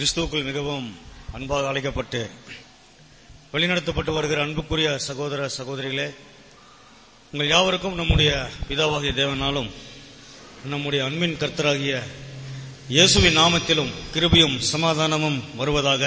கிறிஸ்துவுக்குள் மிகவும் அன்பாக அழைக்கப்பட்டு வழிநடத்தப்பட்டு வருகிற அன்புக்குரிய சகோதர சகோதரிகளே உங்கள் யாவருக்கும் நம்முடைய பிதாவாகிய தேவனாலும் நம்முடைய அன்பின் கர்த்தராகிய இயேசுவின் நாமத்திலும் கிருபியும் சமாதானமும் வருவதாக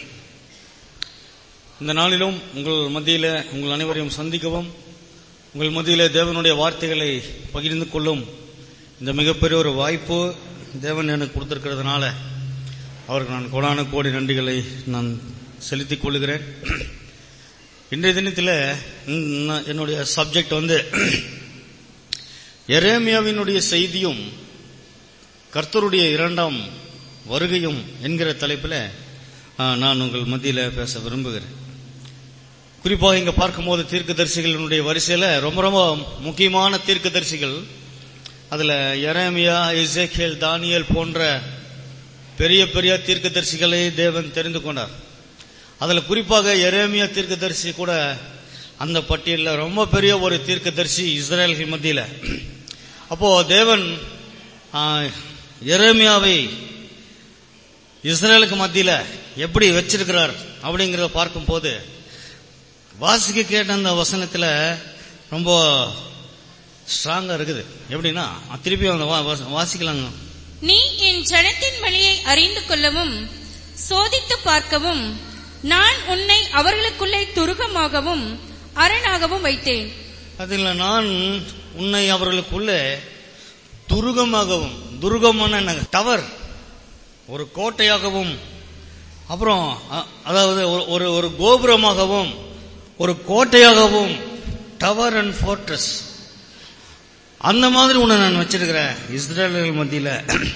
இந்த நாளிலும் உங்கள் மத்தியில உங்கள் அனைவரையும் சந்திக்கவும் உங்கள் மத்தியிலே தேவனுடைய வார்த்தைகளை பகிர்ந்து கொள்ளும் இந்த மிகப்பெரிய ஒரு வாய்ப்பு தேவன் எனக்கு கொடுத்திருக்கிறதுனால அவருக்கு நான் கோடான கோடி நன்றிகளை நான் செலுத்திக் கொள்கிறேன் இன்றைய தினத்தில் ம், என்னுடைய சப்ஜெக்ட் வந்து எரேமியாவினுடைய செய்தியும் கர்த்தருடைய இரண்டாம் வருகையும் என்கிற தலைப்பில் ஆ, நான் உங்கள் மத்தியில் பேச விரும்புகிறேன் குறிப்பாக இங்க பார்க்கும்போது தீர்க்கதரிசிகளினுடைய வரிசையில ரொம்ப ரொம்ப முக்கியமான தீர்க்கதரிசிகள் அதுல எரேமியா இசேக்கியல் தானியல் போன்ற பெரிய பெரிய தீர்க்கதரிசிகளை தேவன் தெரிந்து கொண்டார் அதுல குறிப்பாக எரேமியா தீர்க்கதரிசி கூட அந்த பட்டியலில் ரொம்ப பெரிய ஒரு தீர்க்கதரிசி இஸ்ரேல்கள் மத்தியில அப்போ தேவன் ஆ, எரேமியாவை இஸ்ரேலுக்கு மத்தியில எப்படி வச்சிருக்கிறார் அப்படிங்கறத பார்க்கும்போது வாசிக்க கேட்ட அந்த வசனத்துல ரொம்ப ஸ்ட்ராங்கா இருக்குது எப்படின்னா திருப்பி அந்த வா- வா- வாசிக்கலாங்க நீ என் ஜனத்தின் வழியை அறிந்து கொள்ளவும் சோதித்து பார்க்கவும் நான் உன்னை அவர்களுக்குள்ளே துருகமாகவும் அரணாகவும் வைத்தேன் அதில் நான் உன்னை அவர்களுக்குள்ளே துருகமாகவும் துருகமான என்ன? டவர் ஒரு கோட்டையாகவும் அப்புறம் அ- அதாவது ஒரு- ஒரு ஒரு கோபுரமாகவும் ஒரு கோட்டையாகவும் டவர் அண்ட் ஃபோர்ட்ரஸ் அந்த மாதிரி உன்னை நான் வச்சிருக்கிறேன் இஸ்ரேலர்கள் மத்தியில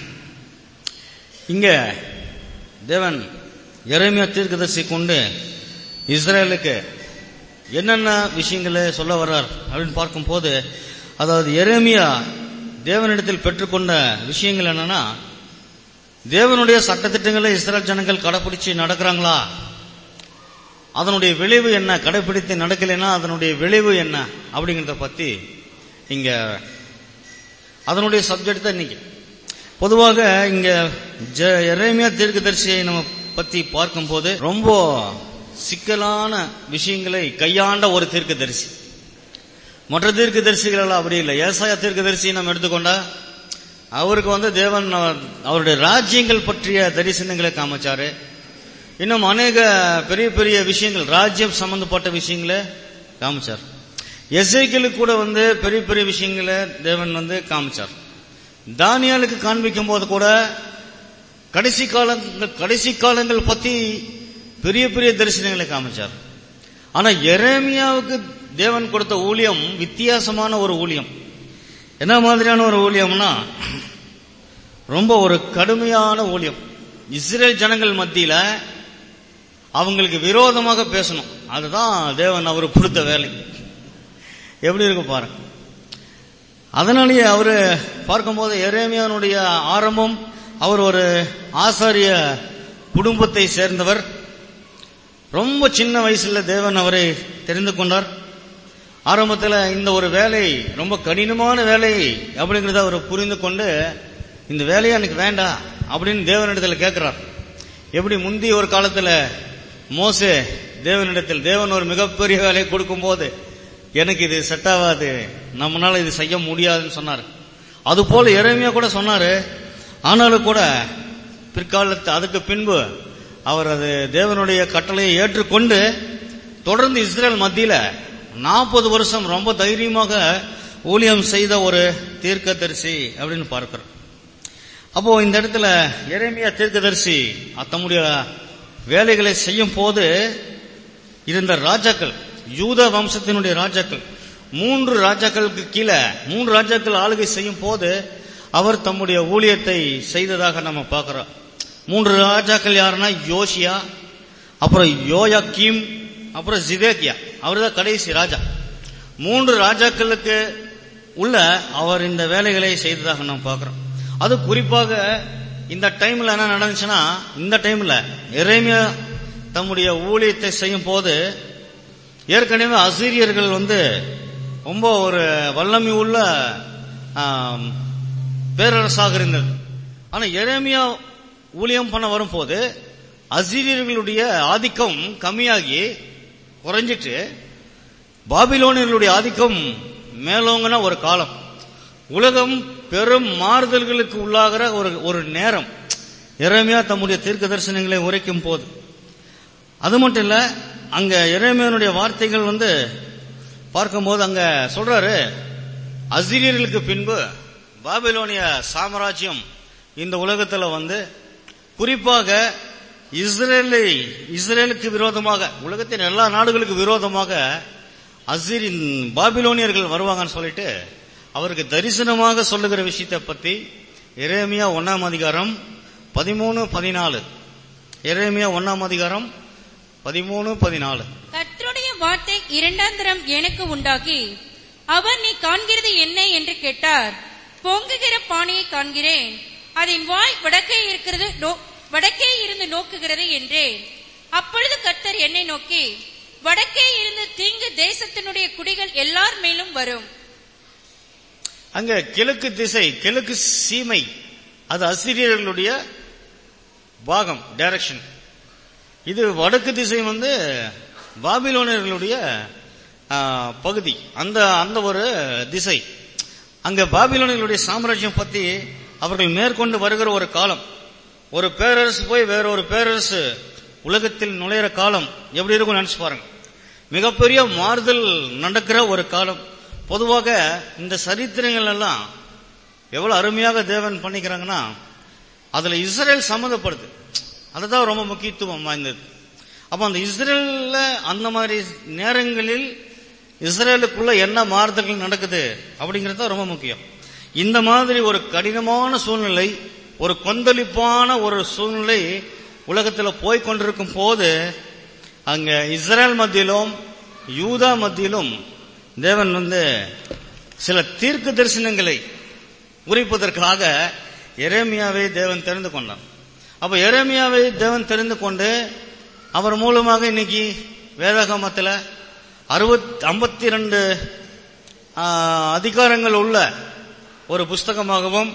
இங்க தேவன் எரேமியா தீர்க்கதரிசி கொண்டு இஸ்ரேலுக்கு என்னென்ன விஷயங்களை சொல்ல வர்றார் அப்படின்னு பார்க்கும்போது அதாவது எரேமியா தேவனிடத்தில் பெற்றுக்கொண்ட விஷயங்கள் என்னன்னா தேவனுடைய சட்டத்திட்டங்களை இஸ்ரேல் ஜனங்கள் கடைபிடிச்சு நடக்கிறாங்களா அதனுடைய விளைவு என்ன கடைபிடித்து நடக்கலைன்னா அதனுடைய விளைவு என்ன அப்படிங்கறத பத்தி இங்க அதனுடைய சப்ஜெக்ட் தான் இன்னைக்கு பொதுவாக இங்க ஜ- எரேமியா தீர்க்கதரிசியை நம்ம பத்தி பார்க்கும்போது ரொம்ப சிக்கலான விஷயங்களை கையாண்ட ஒரு தீர்க்கதரிசி மற்ற தீர்க்கதரிசிகள் எல்லாம் அப்படி இல்லை ஏசாயா தீர்க்கதரிசியை நம்ம எடுத்துக்கொண்டா அவருக்கு வந்து தேவன் அவர்- அவருடைய ராஜ்யங்கள் பற்றிய தரிசனங்களை காமிச்சாரு இன்னும் அநேக பெரிய பெரிய விஷயங்கள் ராஜ்யம் சம்பந்தப்பட்ட விஷயங்களை காமிச்சார் எசைக்கலுக்கு கூட வந்து பெரிய பெரிய விஷயங்களை தேவன் வந்து காமிச்சார் தானியாலுக்கு காண்பிக்கும் போது கூட கடைசி காலங்கள் கடைசி காலங்கள் பத்தி பெரிய பெரிய தரிசனங்களை காமிச்சார் ஆனா எரேமியாவுக்கு தேவன் கொடுத்த ஊழியம் வித்தியாசமான ஒரு ஊழியம் என்ன மாதிரியான ஒரு ஊழியம்னா ரொம்ப ஒரு கடுமையான ஊழியம் இஸ்ரேல் ஜனங்கள் மத்தியில அவங்களுக்கு விரோதமாக பேசணும் அதுதான் தேவன் அவருக்கு கொடுத்த வேலை எப்படி இருக்கு பாருங்க அதனாலேயே அவரு பார்க்கும்போது எரேமியானுடைய ஆரம்பம் அவர் ஒரு ஆசாரிய குடும்பத்தை சேர்ந்தவர் ரொம்ப சின்ன வயசுல தேவன் அவரை தெரிந்து கொண்டார் ஆரம்பத்தில் இந்த ஒரு வேலை ரொம்ப கடினமான வேலை அப்படிங்கறத அவர் புரிந்து கொண்டு இந்த வேலையை எனக்கு வேண்டாம் அப்படின்னு தேவனிடத்தில் கேட்கிறார் எப்படி முந்தி ஒரு காலத்துல மோசே தேவனிடத்தில் தேவன் ஒரு மிகப்பெரிய வேலையை கொடுக்கும்போது எனக்கு இது செட் ஆகாது நம்மளால இது செய்ய முடியாதுன்னு சொன்னார் அது போல இறைமையா கூட சொன்னாரு ஆனாலும் கூட பிற்காலத்து அதுக்கு பின்பு அவர் அது தேவனுடைய கட்டளையை ஏற்றுக்கொண்டு தொடர்ந்து இஸ்ரேல் மத்தியில நாற்பது வருஷம் ரொம்ப தைரியமாக ஊழியம் செய்த ஒரு தீர்க்கதரிசி அப்படின்னு பார்க்கிறோம் அப்போ இந்த இடத்துல எரேமியா தீர்க்கதரிசி தம்முடைய வேலைகளை செய்யும் போது இருந்த ராஜாக்கள் யூத வம்சத்தினுடைய ராஜாக்கள் மூன்று ராஜாக்களுக்கு கீழே மூன்று ராஜாக்கள் ஆளுகை செய்யும் போது அவர் தம்முடைய ஊழியத்தை செய்ததாக நம்ம பார்க்கிறோம் மூன்று ராஜாக்கள் யாருன்னா யோசியா அப்புறம் யோயாக்கீம் அப்புறம் ஜிதேக்கியா அவர் தான் கடைசி ராஜா மூன்று ராஜாக்களுக்கு உள்ள அவர் இந்த வேலைகளை செய்ததாக நாம் பார்க்கிறோம் அது குறிப்பாக இந்த டைம்ல என்ன நடந்துச்சுன்னா இந்த டைம்ல எரேமியா தம்முடைய ஊழியத்தை செய்யும் போது ஏற்கனவே அசீரியர்கள் வந்து ரொம்ப ஒரு வல்லமை உள்ள ஆம், பேரரசாக இருந்தது ஆனா எரேமியா ஊழியம் பண்ண வரும்போது அசிரியர்களுடைய ஆதிக்கம் கம்மியாகி குறைஞ்சிட்டு பாபிலோனியர்களுடைய ஆதிக்கம் மேலோங்கின ஒரு காலம் உலகம் பெரும் மாறுதல்களுக்கு உள்ளாகிற ஒரு ஒரு நேரம் இறைமையா தம்முடைய தீர்க்க தரிசனங்களை உரைக்கும் போது அது மட்டும் இல்ல அங்க இறைமையனுடைய வார்த்தைகள் வந்து பார்க்கும்போது அங்க சொல்றாரு அசிரியர்களுக்கு பின்பு பாபிலோனிய சாம்ராஜ்யம் இந்த உலகத்துல வந்து குறிப்பாக இஸ்ரேலை இஸ்ரேலுக்கு விரோதமாக உலகத்தின் எல்லா நாடுகளுக்கு விரோதமாக அசிரின் பாபிலோனியர்கள் வருவாங்கன்னு சொல்லிட்டு அவருக்கு தரிசனமாக சொல்லுகிற விஷயத்தை பத்தி எரேமியா ஒன்னாம் அதிகாரம் பதிமூணு பதினாலு எரேமியா ஒன்னாம் அதிகாரம் பதிமூணு பதினாலு கர்த்தருடைய வார்த்தை இரண்டாம் தரம் எனக்கு உண்டாகி அவர் நீ காண்கிறது என்ன என்று கேட்டார் பொங்குகிற பானையை காண்கிறேன் அதன் வாய் வடக்கே இருக்கிறது நோ- வடக்கே இருந்து நோக்குகிறது என்றேன் அப்பொழுது கர்த்தர் என்னை நோக்கி வடக்கே இருந்து தீங்கு தேசத்தினுடைய குடிகள் எல்லார் மேலும் வரும் அங்க கிழக்கு திசை கிழக்கு சீமை அது அசிரியர்களுடைய பாகம் டைரக்ஷன் இது வடக்கு திசை வந்து பாபிலோனியர்களுடைய ஆ, பகுதி அந்த அந்த ஒரு திசை அங்க பாபிலோனியர்களுடைய சாம்ராஜ்யம் பத்தி அவர்கள் மேற்கொண்டு வருகிற ஒரு காலம் ஒரு பேரரசு போய் வேற ஒரு பேரரசு உலகத்தில் நுழையிற காலம் எப்படி இருக்கும் நினைச்சு பாருங்க மிகப்பெரிய மாறுதல் நடக்கிற ஒரு காலம் பொதுவாக இந்த சரித்திரங்கள் எல்லாம் எவ்வளவு அருமையாக தேவன் பண்ணிக்கிறாங்கன்னா அதுல இஸ்ரேல் சம்மந்தப்படுது அதுதான் ரொம்ப முக்கியத்துவம் வாய்ந்தது அப்ப அந்த இஸ்ரேல்ல அந்த மாதிரி நேரங்களில் இஸ்ரேலுக்குள்ள என்ன மாறுதல்கள் நடக்குது அப்படிங்கிறது தான் ரொம்ப முக்கியம் இந்த மாதிரி ஒரு கடினமான சூழ்நிலை ஒரு கொந்தளிப்பான ஒரு சூழ்நிலை உலகத்துல போய் கொண்டிருக்கும் போது அங்க இஸ்ரேல் மத்தியிலும் யூதா மத்தியிலும் தேவன் வந்து சில தீர்க்க தரிசனங்களை உரைப்பதற்காக எரேமியாவை தேவன் தெரிந்து கொண்டான் அப்ப எரேமியாவை தேவன் தெரிந்து கொண்டு அவர் மூலமாக இன்னைக்கு வேதாகமத்துல அறுபத் ஐம்பத்தி ரெண்டு அதிகாரங்கள் உள்ள ஒரு புஸ்தகமாகவும்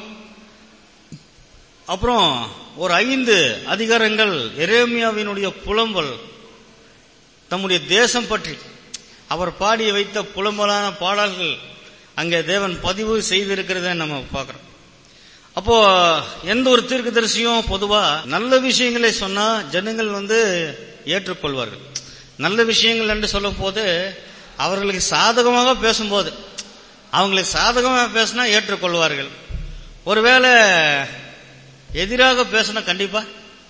அப்புறம் ஒரு ஐந்து அதிகாரங்கள் எரேமியாவினுடைய புலம்பல் தம்முடைய தேசம் பற்றி அவர் பாடி வைத்த புலம்பலான பாடல்கள் அங்கே தேவன் பதிவு செய்திருக்கிறத நம்ம பார்க்கிறோம் அப்போ எந்த ஒரு தீர்க்கதரிசியும் பொதுவா நல்ல விஷயங்களை சொன்னா ஜனங்கள் வந்து ஏற்றுக்கொள்வார்கள் நல்ல விஷயங்கள் என்று சொல்லும் போது அவர்களுக்கு சாதகமாக பேசும்போது அவங்களுக்கு சாதகமாக பேசினா ஏற்றுக்கொள்வார்கள் ஒருவேளை எதிராக பேசினா கண்டிப்பா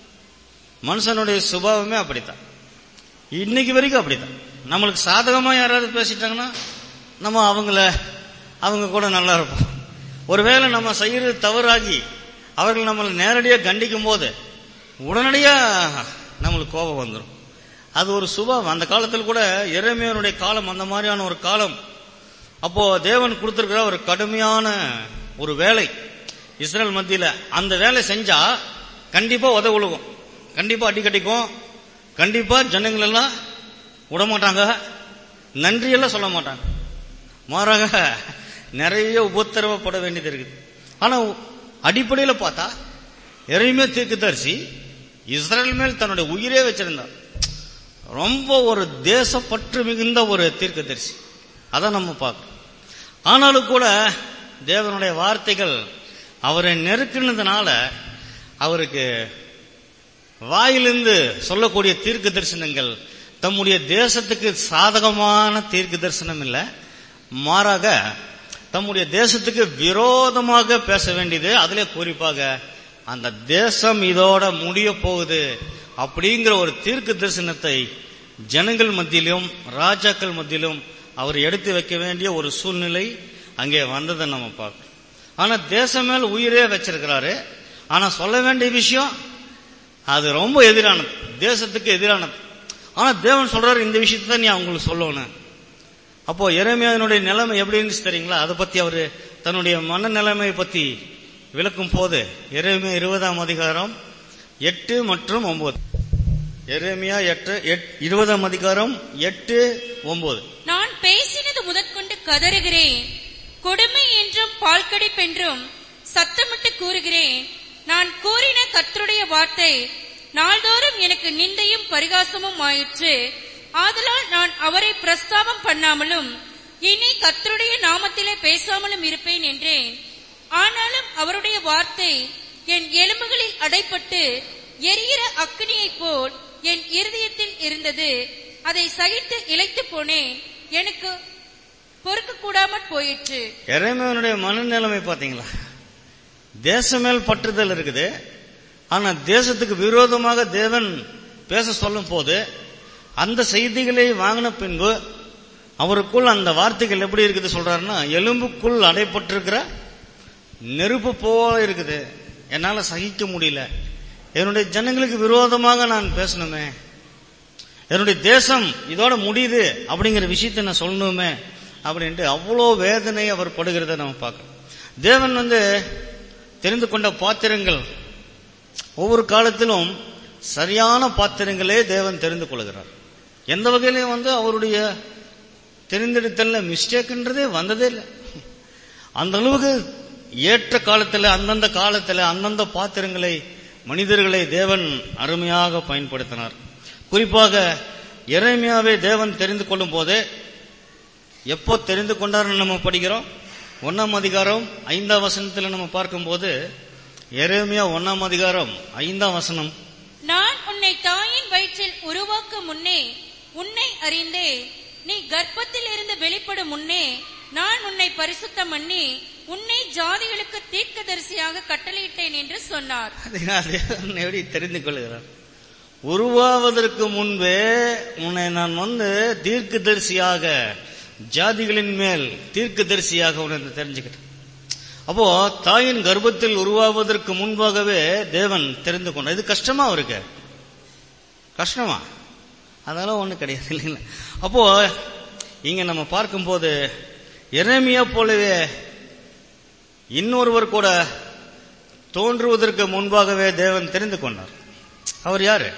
மனுஷனுடைய சுபாவமே அப்படித்தான் இன்னைக்கு வரைக்கும் அப்படித்தான் நம்மளுக்கு சாதகமா யாராவது பேசிட்டாங்கன்னா நம்ம அவங்கள அவங்க கூட நல்லா இருப்போம் ஒருவேளை நம்ம செய்யறது தவறாகி அவர்கள் நம்மளை நேரடியாக கண்டிக்கும் போது உடனடியா நம்மளுக்கு கோபம் வந்துடும் அது ஒரு சுபாவம் அந்த காலத்தில் கூட இறைமையனுடைய காலம் அந்த மாதிரியான ஒரு காலம் அப்போ தேவன் கொடுத்திருக்கிற ஒரு கடுமையான ஒரு வேலை இஸ்ரேல் மத்தியில அந்த வேலை செஞ்சா கண்டிப்பா உதவி விழுகும் கண்டிப்பா அடி கட்டிக்கும் கண்டிப்பா ஜனங்கள் எல்லாம் விடமாட்டாங்க நன்றியெல்லாம் சொல்ல மாட்டாங்க மாறாக நிறைய உபத்திரவப்பட வேண்டியது இருக்குது ஆனா அடிப்படையில பார்த்தா எறையுமே தீர்க்கதரிசி இஸ்ரேல் மேல் தன்னுடைய உயிரே வச்சிருந்தார் ரொம்ப ஒரு தேசப்பற்று மிகுந்த ஒரு தீர்க்கதரிசி அதை நம்ம பார்க்கிறோம் ஆனாலும் கூட தேவனுடைய வார்த்தைகள் அவரை நெருக்கினதுனால அவருக்கு வாயிலிருந்து சொல்லக்கூடிய தீர்க்க தரிசனங்கள் தம்முடைய தேசத்துக்கு சாதகமான தீர்க்க தரிசனம் இல்ல மாறாக தம்முடைய தேசத்துக்கு விரோதமாக பேச வேண்டியது அதிலே குறிப்பாக அந்த தேசம் இதோட முடிய போகுது அப்படிங்கிற ஒரு தீர்க்க தரிசனத்தை ஜனங்கள் மத்தியிலும் ராஜாக்கள் மத்தியிலும் அவர் எடுத்து வைக்க வேண்டிய ஒரு சூழ்நிலை அங்கே வந்ததை நம்ம பார்க்கிறோம் ஆனா தேசம் மேல் உயிரே வச்சிருக்கிறாரு ஆனா சொல்ல வேண்டிய விஷயம் அது ரொம்ப எதிரானது தேசத்துக்கு எதிரானது ஆனா தேவன் சொல்றாரு இந்த விஷயத்தை தான் நீ அவங்களுக்கு சொல்லணும் அப்போ இறைமையானுடைய நிலைமை எப்படி இருந்துச்சு தெரியுங்களா அதை பத்தி அவரு தன்னுடைய மன நிலைமையை பத்தி விளக்கும் போது எரேமியா இருபதாம் அதிகாரம் எட்டு மற்றும் ஒன்பது எரேமியா எட்டு எட்- இருபதாம் அதிகாரம் எட்டு ஒன்பது நான் பேசினது முதற்கொண்டு கதறுகிறேன் கொடுமை என்றும் பால்கடிப்பென்றும் சத்தமிட்டு கூறுகிறேன் நான் கூறின கர்த்தருடைய வார்த்தை நாள்தோறும் எனக்கு நிந்தையும் பரிகாசமும் ஆயிற்று ஆதலால் நான் அவரை பிரஸ்தாபம் பண்ணாமலும் இனி கர்த்தருடைய நாமத்திலே பேசாமலும் இருப்பேன் என்றேன் ஆனாலும் அவருடைய வார்த்தை என் எலும்புகளில் அடைப்பட்டு எரிகிற அக்கினியைப் போல் என் இருதயத்தில் இருந்தது அதை சகித்து இழைத்து போனேன் எனக்கு பொறுக்க கூடாமற் போயிற்று இறைமையனுடைய மனநிலைமை பாத்தீங்களா தேசம் மேல் பற்றுதல் இருக்குது ஆனா தேசத்துக்கு விரோதமாக தேவன் பேச சொல்லும் போது அந்த செய்திகளை வாங்கின பின்பு அவருக்குள் அந்த வார்த்தைகள் எப்படி இருக்குது சொல்றாருன்னா எலும்புக்குள் அடைப்பட்டிருக்கிற நெருப்பு போல இருக்குது என்னால சகிக்க முடியல என்னுடைய ஜனங்களுக்கு விரோதமாக நான் பேசணுமே என்னுடைய தேசம் இதோட முடியுது அப்படிங்கிற விஷயத்தை நான் சொல்லணுமே அப்படின்ட்டு அவ்வளோ வேதனை அவர் படுகிறத நம்ம பார்க்கணும் தேவன் வந்து தெரிந்து கொண்ட பாத்திரங்கள் ஒவ்வொரு காலத்திலும் சரியான பாத்திரங்களே தேவன் தெரிந்து கொள்கிறார் எந்த வகையிலையும் வந்து அவருடைய தெரிந்தெடுத்தல்ல மிஸ்டேக்ன்றதே வந்ததே இல்லை அந்த அளவுக்கு ஏற்ற காலத்துல அந்தந்த காலத்துல அந்தந்த பாத்திரங்களை மனிதர்களை தேவன் அருமையாக பயன்படுத்தினார் குறிப்பாக இறைமையாவே தேவன் தெரிந்து கொள்ளும் போது எப்போ தெரிந்து கொண்டார்னு நம்ம படிக்கிறோம் ஒன்னாம் அதிகாரம் ஐந்தாம் வசனத்துல நம்ம பார்க்கும்போது எரேமியா ஒன்னாம் அதிகாரம் ஐந்தாம் வசனம் நான் உன்னை தாயின் வயிற்றில் உருவாக்க முன்னே உன்னை அறிந்தே நீ கர்ப்பத்தில் இருந்து வெளிப்படும் முன்னே நான் உன்னை பரிசுத்தம் பண்ணி உன்னை ஜாதிகளுக்கு தீர்க்கதரிசியாக கட்டளையிட்டேன் என்று சொன்னார் பார்த்தீங்களா, தேவன் எப்படி தெரிந்து கொள்கிறார் உருவாவதற்கு முன்பே உன்னை நான் வந்து தீர்க்கதரிசியாக ஜாதிகளின் மேல் தீர்க்கதரிசியாக உன்னை தெரிஞ்சுக்கிட்டேன் அப்போ தாயின் கர்ப்பத்தில் உருவாவதற்கு முன்பாகவே தேவன் தெரிந்து கொண்டார் இது கஷ்டமா அவருக்கு கஷ்டமா அதெல்லாம் ஒண்ணு கிடையாது இல்லைங்களா அப்போ இங்க நம்ம பார்க்கும்போது எரேமியா போலவே இன்னொருவர் கூட தோன்றுவதற்கு முன்பாகவே தேவன் தெரிந்து கொண்டார் அவர் யாரு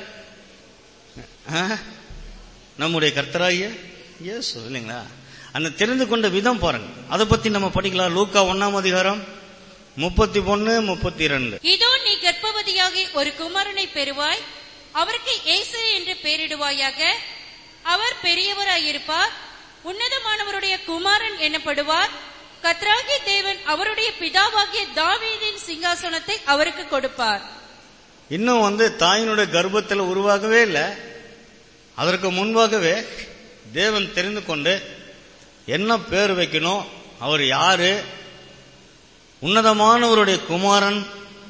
ஆ? நம்முடைய கர்த்தராகிய இயேசு இல்லைங்களா அந்த தெரிந்து கொண்ட விதம் பாருங்க அதை பத்தி நம்ம படிக்கலாம் லூக்கா ஒன்னாம் அதிகாரம் முப்பத்தி ஒன்னு முப்பத்தி ரெண்டு இதோ நீ கர்ப்பவதியாகி ஒரு குமாரனை பெறுவாய் அவருக்கு இயேசு என்று பெயரிடுவாயாக அவர் பெரியவராயிருப்பார் உன்னதமானவருடைய குமாரன் எனப்படுவார் கத்ராகி தேவன் அவருடைய பிதாவாகிய தாவீதின் சிங்காசனத்தை அவருக்கு கொடுப்பார் இன்னும் வந்து தாயினுடைய கர்ப்பத்தில் உருவாகவே இல்லை அதற்கு முன்பாகவே தேவன் தெரிந்து கொண்டு என்ன பேர் வைக்கணும் அவர் யாரு உன்னதமானவருடைய குமாரன்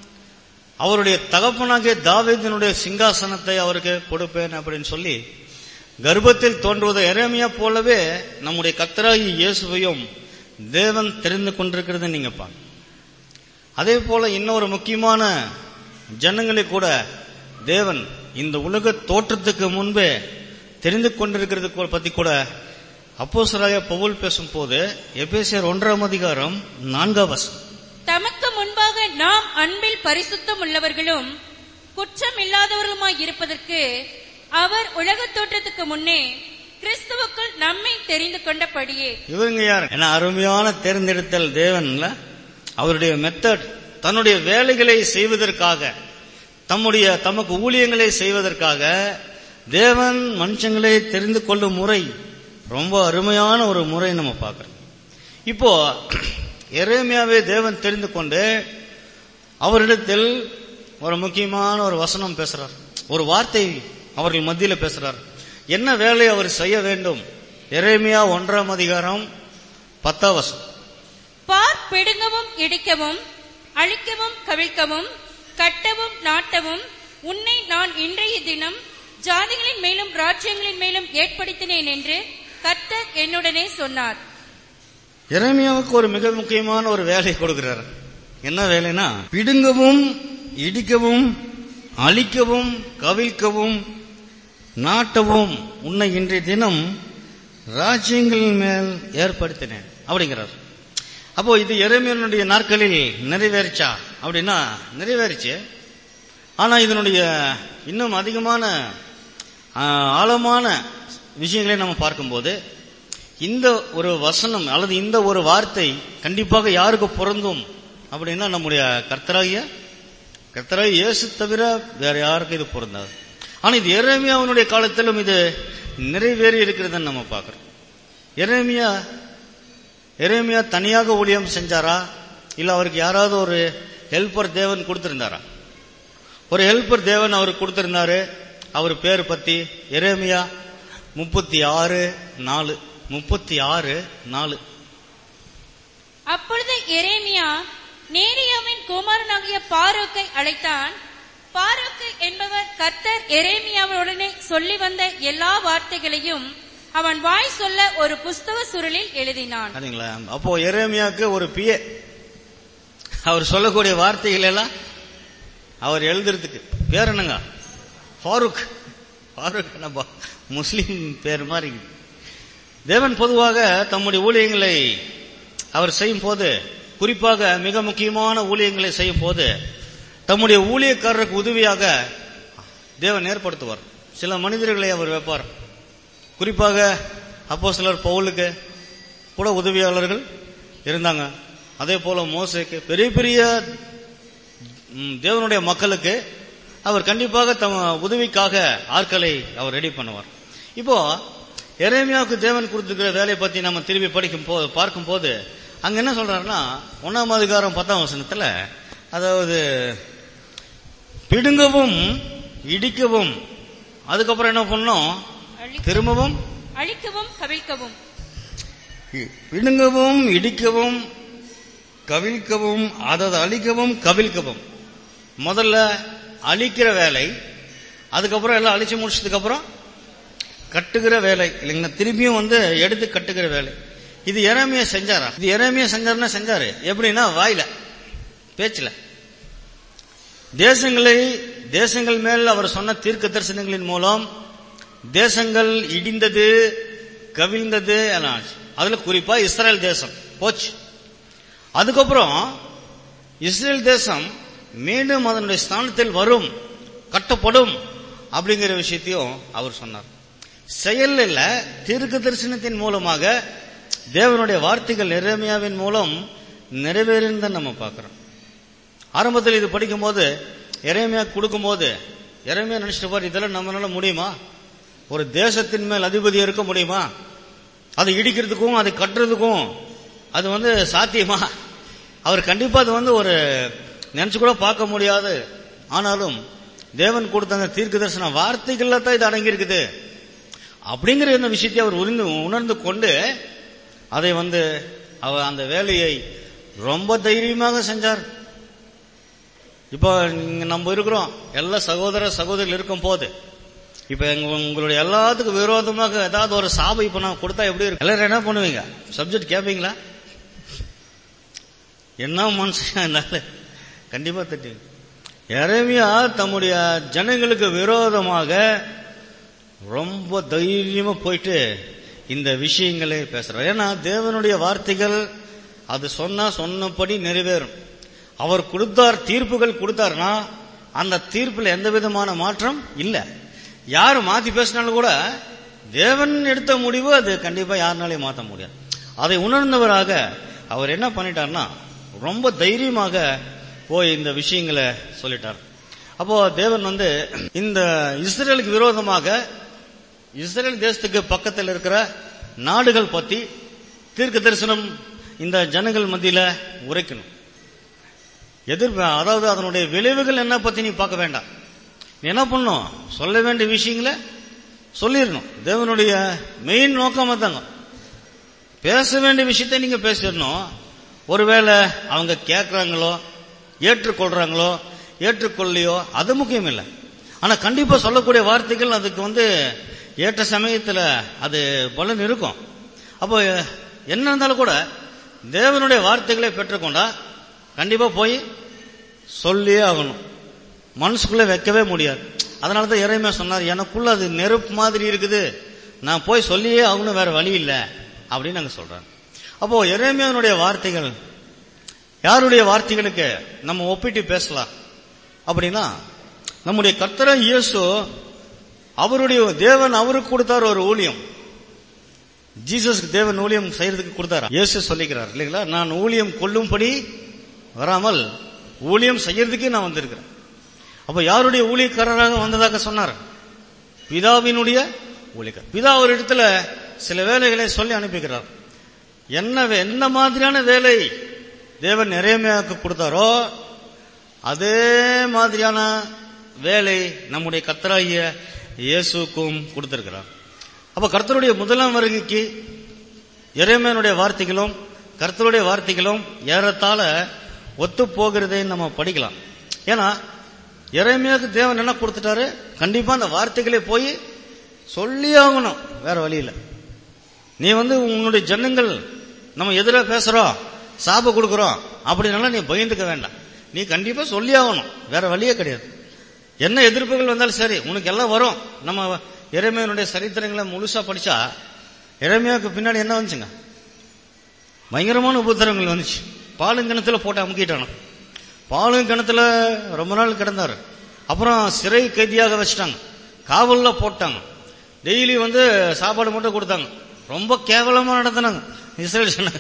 அவருடைய தகப்பனாகிய தாவீதினுடைய சிங்காசனத்தை அவருக்கு கொடுப்பேன் அப்படின்னு சொல்லி கர்ப்பத்தில் தோன்றுவதை எரேமியா போலவே நம்முடைய கத்தராகி இயேசுவையும் தேவன் தெரிந்து கொண்டிருக்கிறத நீங்க பாருங்க அதே போல இன்னொரு முக்கியமான ஜனங்களை கூட தேவன் இந்த உலக தோற்றத்துக்கு முன்பே தெரிந்து கொண்டிருக்கிறது கூட- பத்தி கூட அப்போஸ்தலராகிய பவுல் பேசும்போது எபேசியர் ஒன்றாம் அதிகாரம் நான்காம் வசனம் தமக்கு முன்பாக நாம் அன்பில் பரிசுத்தம் உள்ளவர்களும் குற்றம் இல்லாதவர்களுமாய் இருப்பதற்கு அவர் உலகத் தோற்றத்துக்கு முன்னே கிறிஸ்துவுக்குள் நம்மை தெரிந்து கொண்டபடியே இவங்க யார் ஏன்னா அருமையான தேர்ந்தெடுத்தல் தேவன்ல அவருடைய மெத்தட் தன்னுடைய வேலைகளை செய்வதற்காக தம்முடைய தமக்கு ஊழியங்களை செய்வதற்காக தேவன் மனுஷங்களை தெரிந்து கொள்ளும் முறை ரொம்ப அருமையான ஒரு முறை நம்ம பார்க்கிறோம் இப்போ எரேமியாவை தேவன் தெரிந்து கொண்டு அவரிடத்தில் ஒரு முக்கியமான ஒரு வசனம் பேசுறார் ஒரு வார்த்தை அவர்கள் மத்தியில பேசுறார் என்ன வேலை அவர் செய்ய வேண்டும் எரேமியா ஒன்றாம் அதிகாரம் பத்தாம் வசனம் பார் பிடுங்கவும் இடிக்கவும் அழிக்கவும் கவிழ்க்கவும் கட்டவும் நாட்டவும் உன்னை நான் இன்றைய தினம் ஜாதிகளின் மேலும் ராஜ்யங்களின் மேலும் ஏற்படுத்தினேன் என்று கர்த்தர் என்னுடனே சொன்னார் எரேமியாவுக்கு ஒரு மிக முக்கியமான ஒரு வேலை கொடுக்கிறார் என்ன வேலைனா பிடுங்கவும் இடிக்கவும் அழிக்கவும் கவிழ்க்கவும் நாட்டவும் உன்னை இன்றைய தினம் ராஜ்யங்களின் மேல் ஏற்படுத்தினேன் அப்படிங்கிறார் அப்போ இது எரேமியனுடைய நாட்களில் நிறைவேறிச்சா அப்படின்னா நிறைவேறிச்சு ஆனா இதனுடைய இன்னும் அதிகமான ஆ, ஆழமான விஷயங்களை நம்ம பார்க்கும்போது இந்த ஒரு வசனம் அல்லது இந்த ஒரு வார்த்தை கண்டிப்பாக யாருக்கு பொருந்தும் அப்படின்னா நம்முடைய கர்த்தராகிய கர்த்தரை இயேசு தவிர வேற யாருக்கும் இது பொருந்தாது ஆனா இது எரேமியாவினுடைய காலத்திலும் இது நிறைவேறி இருக்கிறதுன்னு நம்ம பார்க்கிறோம் எரேமியா எரேமியா தனியாக ஊழியம் செஞ்சாரா இல்ல அவருக்கு யாராவது ஒரு ஹெல்ப்பர் தேவன் கொடுத்திருந்தாரா ஒரு ஹெல்ப்பர் தேவன் அவருக்கு கொடுத்திருந்தாரு அவர் பேர் பத்தி எரேமியா முப்பத்தி ஆறு நாலு முப்பத்தி ஆறு நாலு அப்பொழுது எரேமியா நேரியாவின் குமாரனாகிய பாரோக்கை அழைத்தான் பாரோக்கு என்பவர் கர்த்தர் எரேமியாவுடனே சொல்லி வந்த எல்லா வார்த்தைகளையும் அவன் வாய் சொல்ல ஒரு புஸ்தக சுருளில் எழுதினான் சரிங்களா அப்போ எரேமியாவுக்கு ஒரு பிஏ அவர் சொல்லக்கூடிய வார்த்தைகள் எல்லாம் அவர் எழுதுறதுக்கு பேர் என்னங்க ஃபாரூக் ஃபாரூக் என்னப்பா முஸ்லீம் பேர் மாதிரி தேவன் பொதுவாக தம்முடைய ஊழியங்களை அவர் செய்யும் போது குறிப்பாக மிக முக்கியமான ஊழியங்களை செய்யும் போது தம்முடைய ஊழியக்காரருக்கு உதவியாக தேவன் ஏற்படுத்துவார் சில மனிதர்களை அவர் வைப்பார் குறிப்பாக அப்போ சிலர் பவுலுக்கு கூட உதவியாளர்கள் இருந்தாங்க அதே போல மோசைக்கு பெரிய பெரிய ம், தேவனுடைய மக்களுக்கு அவர் கண்டிப்பாக தம் உதவிக்காக ஆட்களை அவர் ரெடி பண்ணுவார் இப்போ எரேமியாவுக்கு தேவன் கொடுத்துருக்கிற வேலையை பத்தி நம்ம திரும்பி படிக்கும் போது பார்க்கும் போது அங்க என்ன சொல்றாருன்னா ஒன்னாம் அதிகாரம் பத்தாம் வசனத்துல அதாவது பிடுங்கவும் இடிக்கவும் அதுக்கப்புறம் என்ன பண்ணோம் அழி- திரும்பவும் அழிக்கவும் கவிழ்க்கவும் பிடுங்கவும் இடிக்கவும் கவிழ்க்கவும் அதாவது அழிக்கவும் கவிழ்க்கவும் முதல்ல அழிக்கிற வேலை அதுக்கப்புறம் எல்லாம் அழிச்சு முடிச்சதுக்கு அப்புறம் கட்டுகிற வேலை இல்லைங்களா திரும்பியும் வந்து எடுத்து கட்டுகிற வேலை இது எரேமியா செஞ்சாரா இது எரேமியா செஞ்சாருன்னா செஞ்சாரு எப்படின்னா வாயில பேச்சுல தேசங்களை தேசங்கள் மேல் அவர் சொன்ன தீர்க்க தரிசனங்களின் மூலம் தேசங்கள் இடிந்தது கவிழ்ந்தது எல்லாம் ஆச்சு. அதுல குறிப்பா இஸ்ரேல் தேசம் போச்சு அதுக்கப்புறம் இஸ்ரேல் தேசம் மீண்டும் அதனுடைய ஸ்தானத்தில் வரும் கட்டப்படும் அப்படிங்கிற விஷயத்தையும் அவர் சொன்னார் செயல் இல்ல தீர்க்க தரிசனத்தின் மூலமாக தேவனுடைய வார்த்தைகள் நிறைமையாவின் மூலம் நிறைவேறின்னு நம்ம பார்க்கிறோம் ஆரம்பத்தில் இது படிக்கும்போது இறைமையா கொடுக்கும்போது இறைமையா நினைச்சிட்டு பாரு இதெல்லாம் நம்மளால முடியுமா ஒரு தேசத்தின் மேல் அதிபதி இருக்க முடியுமா அதை இடிக்கிறதுக்கும் அதை கட்டுறதுக்கும் அது வந்து சாத்தியமா அவர் கண்டிப்பா அது வந்து ஒரு நினைச்சு கூட பார்க்க முடியாது ஆனாலும் தேவன் கொடுத்த அந்த தீர்க்க தரிசன வார்த்தைகள்ல தான் இது அடங்கி இருக்குது அப்படிங்கிற இந்த விஷயத்தை அவர் உணர்ந்து உணர்ந்து கொண்டு அதை வந்து அவர் அந்த வேலையை ரொம்ப தைரியமாக செஞ்சார் இப்போ இங்க நம்ம இருக்கிறோம் எல்லா சகோதர சகோதரிகள் இருக்கும் போது இப்ப எங்க உங்களுடைய எல்லாத்துக்கும் விரோதமாக ஏதாவது ஒரு சாபம் இப்ப நான் கொடுத்தா எப்படி இருக்கு எல்லாரும் என்ன பண்ணுவீங்க சப்ஜெக்ட் கேட்பீங்களா என்ன மனுஷன் இருந்தாலும் கண்டிப்பா தட்டி எரேமியா தம்முடைய ஜனங்களுக்கு விரோதமாக ரொம்ப தைரியமா போயிட்டு இந்த விஷயங்களை பேசுறார் ஏன்னா தேவனுடைய வார்த்தைகள் அது சொன்னா சொன்னபடி நிறைவேறும் அவர் கொடுத்தார் தீர்ப்புகள் கொடுத்தாருன்னா அந்த தீர்ப்புல எந்த விதமான மாற்றம் இல்ல யாரு மாத்தி பேசினாலும் கூட தேவன் எடுத்த முடிவு அது கண்டிப்பா யாருனாலையும் மாத்த முடியாது அதை உணர்ந்தவராக அவர் என்ன பண்ணிட்டார்னா ரொம்ப தைரியமாக போய் இந்த விஷயங்களை சொல்லிட்டார் அப்போ தேவன் வந்து இந்த இஸ்ரேலுக்கு விரோதமாக இஸ்ரேல் தேசத்துக்கு பக்கத்தில் இருக்கிற நாடுகள் பத்தி தீர்க்க தரிசனம் இந்த ஜனங்கள் மத்தியில உரைக்கணும் எதிர் அதாவது அதனுடைய விளைவுகள் என்ன பத்தி நீ பார்க்க வேண்டாம் நீ என்ன பண்ணும் சொல்ல வேண்டிய விஷயங்களை சொல்லிடணும் தேவனுடைய மெயின் நோக்கம் தாங்க பேச வேண்டிய விஷயத்தை நீங்க பேசிடணும் ஒருவேளை அவங்க கேட்கறாங்களோ ஏற்றுக்கொள்றாங்களோ ஏற்றுக்கொள்ளையோ அது முக்கியம் இல்லை ஆனா கண்டிப்பா சொல்லக்கூடிய வார்த்தைகள் அதுக்கு வந்து ஏற்ற சமயத்துல அது பலன் இருக்கும் அப்போ என்ன இருந்தாலும் கூட தேவனுடைய வார்த்தைகளை பெற்றுக்கொண்டா கண்டிப்பா போய் சொல்லியே ஆகணும் மனசுக்குள்ள வைக்கவே முடியாது அதனால தான் இறைமையா சொன்னார் எனக்குள்ள அது நெருப்பு மாதிரி இருக்குது நான் போய் சொல்லியே ஆகணும் வேற வழி இல்லை அப்படின்னு நாங்க சொல்றேன் அப்போ இறைமையனுடைய வார்த்தைகள் யாருடைய வார்த்தைகளுக்கு நம்ம ஒப்பிட்டு பேசலாம் அப்படின்னா நம்முடைய கர்த்தர இயேசு அவருடைய தேவன் அவருக்கு கொடுத்தார் ஒரு ஊழியம் ஜீசஸ்க்கு தேவன் ஊழியம் செய்யறதுக்கு கொடுத்தாரா இயேசு சொல்லிக்கிறார் இல்லைங்களா நான் ஊழியம் கொள்ளும்படி வராமல் ஊழியம் செய்யறதுக்கே நான் வந்திருக்கிறேன் அப்ப யாருடைய ஊழியக்காரராக வந்ததாக சொன்னார் பிதாவினுடைய ஊழியக்காரர் பிதா ஒரு இடத்துல சில வேலைகளை சொல்லி அனுப்பிக்கிறார் என்ன வே- என்ன மாதிரியான வேலை தேவன் நிறைமையாக்க கொடுத்தாரோ அதே மாதிரியான வேலை நம்முடைய கர்த்தராகிய இயேசுக்கும் கொடுத்திருக்கிறார் அப்ப கர்த்தருடைய முதலாம் வருகைக்கு இறைமையனுடைய வார்த்தைகளும் கர்த்தருடைய வார்த்தைகளும் ஏறத்தாழ ஒத்து போகிறதை நம்ம படிக்கலாம் ஏன்னா இறைமையாக்கு தேவன் என்ன கொடுத்துட்டாரு கண்டிப்பா அந்த வார்த்தைகளை போய் சொல்லி ஆகணும் வேற வழியில நீ வந்து உன்னுடைய ஜனங்கள் நம்ம எதிராக பேசுறோம் சாப கொடுக்குறோம் அப்படின்னால நீ பயந்துக்க வேண்டாம் நீ கண்டிப்பா சொல்லி ஆகணும் வேற வழியே கிடையாது என்ன எதிர்ப்புகள் வந்தாலும் சரி உனக்கு எல்லாம் வரும் நம்ம இறைமையனுடைய சரித்திரங்களை முழுசா படிச்சா இறைமையாவுக்கு பின்னாடி என்ன வந்துச்சுங்க பயங்கரமான உபத்திரங்கள் வந்துச்சு பாலும் கிணத்துல போட்டு அமுக்கிட்டானு பாலும் கிணத்துல ரொம்ப நாள் கிடந்தாரு அப்புறம் சிறை கைதியாக வச்சுட்டாங்க காவல்ல போட்டாங்க டெய்லி வந்து சாப்பாடு மட்டும் கொடுத்தாங்க ரொம்ப கேவலமா நடத்தினாங்க இஸ்ரேல் ஜனங்க.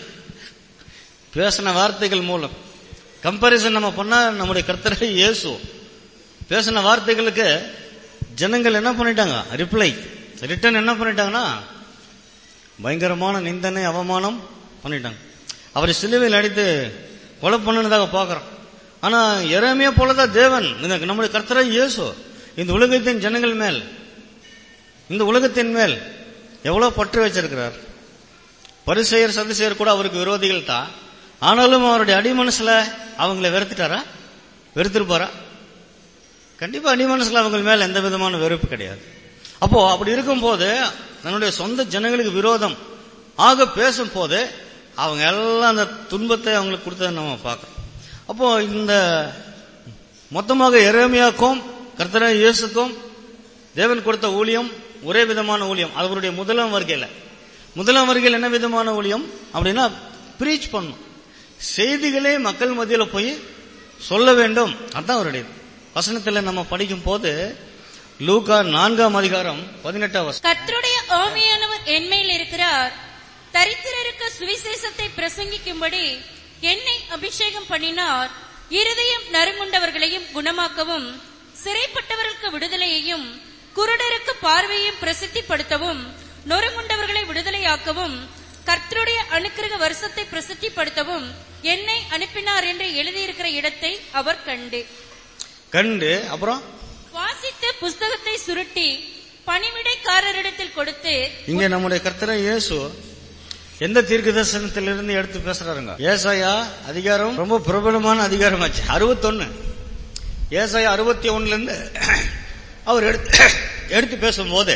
பேசின வார்த்தைகள் மூலம் கம்பாரிசன் நம்ம பண்ணா நம்முடைய கர்த்தரை இயேசு பேசின வார்த்தைகளுக்கு ஜனங்கள் என்ன பண்ணிட்டாங்க ரிப்ளை ரிட்டர்ன் என்ன பண்ணிட்டாங்கன்னா பயங்கரமான நிந்தனை அவமானம் பண்ணிட்டாங்க அவரை சிலுவையில் அடித்து கொலை பண்ணினதாக பார்க்கிறோம் ஆனா இறமைய போலதான் தேவன் இந்த நம்முடைய கர்த்தரை இயேசு இந்த உலகத்தின் ஜனங்கள் மேல் இந்த உலகத்தின் மேல் எவ்வளவு பற்று வச்சிருக்கிறார் பரிசெயர் சதுசெயர் கூட அவருக்கு விரோதிகள் தான் ஆனாலும் அவருடைய அடிமனசுல அவங்கள வெறுத்துட்டாரா வெறுத்திருப்பாரா கண்டிப்பா அடிமனசுல அவங்க மேல எந்த விதமான வெறுப்பு கிடையாது அப்போ அப்படி இருக்கும்போது தன்னுடைய சொந்த ஜனங்களுக்கு விரோதம் ஆக பேசும் போது அவங்க எல்லாம் அந்த துன்பத்தை அவங்களுக்கு கொடுத்ததை நம்ம பார்க்கிறோம் அப்போ இந்த மொத்தமாக எரேமியாக்கும் கர்த்தரா இயேசுக்கும் தேவன் கொடுத்த ஊழியம் ஒரே விதமான ஊழியம் அவருடைய முதலாம் வருகையில முதலாம் வருகையில் என்ன விதமான ஊழியம் அப்படின்னா பிரீச் பண்ணும் செய்திகளே மக்கள் மத்தியில போய் சொல்ல வேண்டும் அதான் அவருடைய வசனத்துல நம்ம படிக்கும் போது லூகா நான்காம் அதிகாரம் பதினெட்டாம் வசனம் கர்த்தருடைய ஆவியானவர் என்மேல் இருக்கிறார் தரித்திரருக்கு சுவிசேஷத்தை பிரசங்கிக்கும்படி என்னை அபிஷேகம் பண்ணினார் இருதயம் நறுங்குண்டவர்களையும் குணமாக்கவும் சிறைப்பட்டவர்களுக்கு விடுதலையையும் குருடருக்கு பார்வையையும் பிரசித்திப்படுத்தவும் நொறுங்குண்டவர்களை விடுதலையாக்கவும் கர்த்தருடைய அனுக்கிரக வருஷத்தை பிரசித்திப்படுத்தவும் என்னை அனுப்பினார் என்று எழுதியிருக்கிற இடத்தை அவர் கண்டு கண்டு அப்புறம் வாசித்து புஸ்தகத்தை சுருட்டி பணிவிடைக்காரரிடத்தில் கொடுத்து இங்க நம்முடைய கர்த்தரை இயேசு எந்த தீர்க்க தரிசனத்திலிருந்து எடுத்து பேசுறாருங்க ஏசாயா அதிகாரம் ரொம்ப பிரபலமான அதிகாரம் ஆச்சு அறுபத்தொன்னு ஏசாயா அறுபத்தி ஒண்ணுல இருந்து அவர் எடுத்து எடுத்து பேசும்போது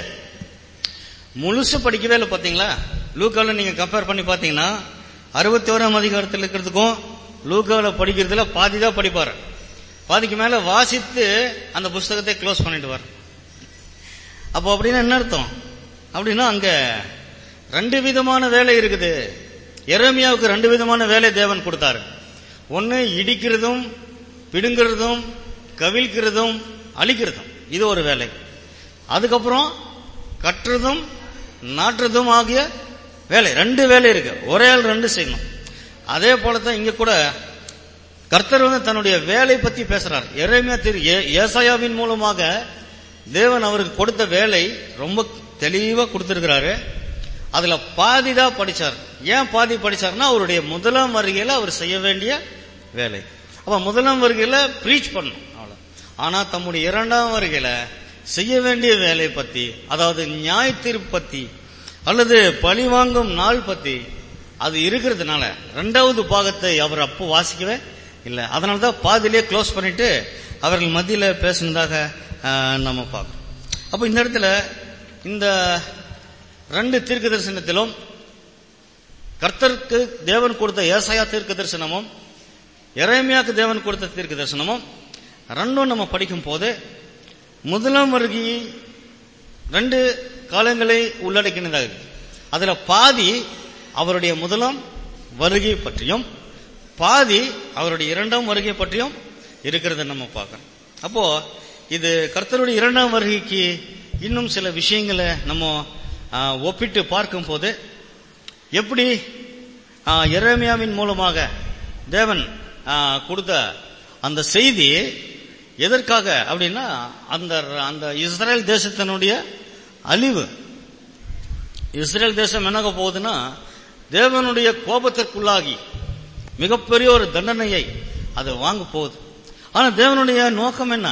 முழுசு படிக்கவே இல்லை பாத்தீங்களா லூக்கால நீங்க கம்பேர் பண்ணி பாத்தீங்கன்னா அறுபத்தி ஓராம் அதிகாரத்தில் இருக்கிறதுக்கும் லூக்கால படிக்கிறதுல பாதி தான் படிப்பாரு பாதிக்கு மேல வாசித்து அந்த புஸ்தகத்தை க்ளோஸ் பண்ணிட்டு வர அப்போ அப்படின்னா என்ன அர்த்தம் அப்படின்னா அங்க ரெண்டு விதமான வேலை இருக்குது எரேமியாவுக்கு ரெண்டு விதமான வேலை தேவன் கொடுத்தாரு ஒன்னு இடிக்கிறதும் பிடுங்கிறதும் கவிழ்க்கிறதும் அழிக்கிறதும் இது ஒரு வேலை அதுக்கப்புறம் கட்டுறதும் நாட்டுறதும் ஆகிய வேலை ரெண்டு வேலை இருக்கு ஒரே ஆள் ரெண்டு செய்யணும் அதே போலதான் இங்க கூட கர்த்தர் வந்து தன்னுடைய வேலை பத்தி பேசுறார் எரேமியா திரு ஏ- ஏசாயாவின் மூலமாக தேவன் அவருக்கு கொடுத்த வேலை ரொம்ப தெளிவா கொடுத்திருக்கிறாரு அதுல பாதி தான் படிச்சார் ஏன் பாதி படிச்சார்னா அவருடைய முதலாம் வருகையில அவர் செய்ய வேண்டிய வேலை அப்ப முதலாம் வருகையில ப்ரீச் பண்ணும் அவ்வளவு ஆனா தம்முடைய இரண்டாம் வருகையில செய்ய வேண்டிய வேலை பத்தி அதாவது நியாய தீர்ப்பு பத்தி அல்லது பழி வாங்கும் நாள் பத்தி அது இருக்கிறதுனால ரெண்டாவது பாகத்தை அவர் அப்போ வாசிக்கவே இல்லை அதனால தான் பாதியிலே க்ளோஸ் பண்ணிட்டு அவர்கள் மத்தியில பேசினதாக ஆஹ், நம்ம பார்க்கணும் அப்ப இந்த இடத்துல இந்த ரெண்டு தீர்க்க தரிசனத்திலும் கர்த்தருக்கு தேவன் கொடுத்த ஏசாயா தீர்க்க தரிசனமும் எரேமியாக்கு தேவன் கொடுத்த தீர்க்க தரிசனமும் ரெண்டும் நம்ம படிக்கும் போது முதலாம் வருகை ரெண்டு காலங்களை உள்ளடக்கினதாக இருக்கு. அதுல பாதி அவருடைய முதலாம் வருகை பற்றியும் பாதி அவருடைய இரண்டாம் வருகை பற்றியும் இருக்கிறத நம்ம பார்க்கணும் அப்போ இது கர்த்தருடைய இரண்டாம் வருகைக்கு இன்னும் சில விஷயங்களை நம்ம ஆ, ஒப்பிட்டு பார்க்கும் போது எப்படி ஆ, எரேமியாவின் மூலமாக தேவன் ஆ, கொடுத்த அந்த செய்தி எதற்காக அப்படின்னா அந்த அந்த இஸ்ரேல் தேசத்தினுடைய அழிவு இஸ்ரேல் தேசம் என்னக போகுதுன்னா தேவனுடைய கோபத்திற்குள்ளாகி மிகப்பெரிய ஒரு தண்டனையை அது வாங்க போகுது ஆனா தேவனுடைய நோக்கம் என்ன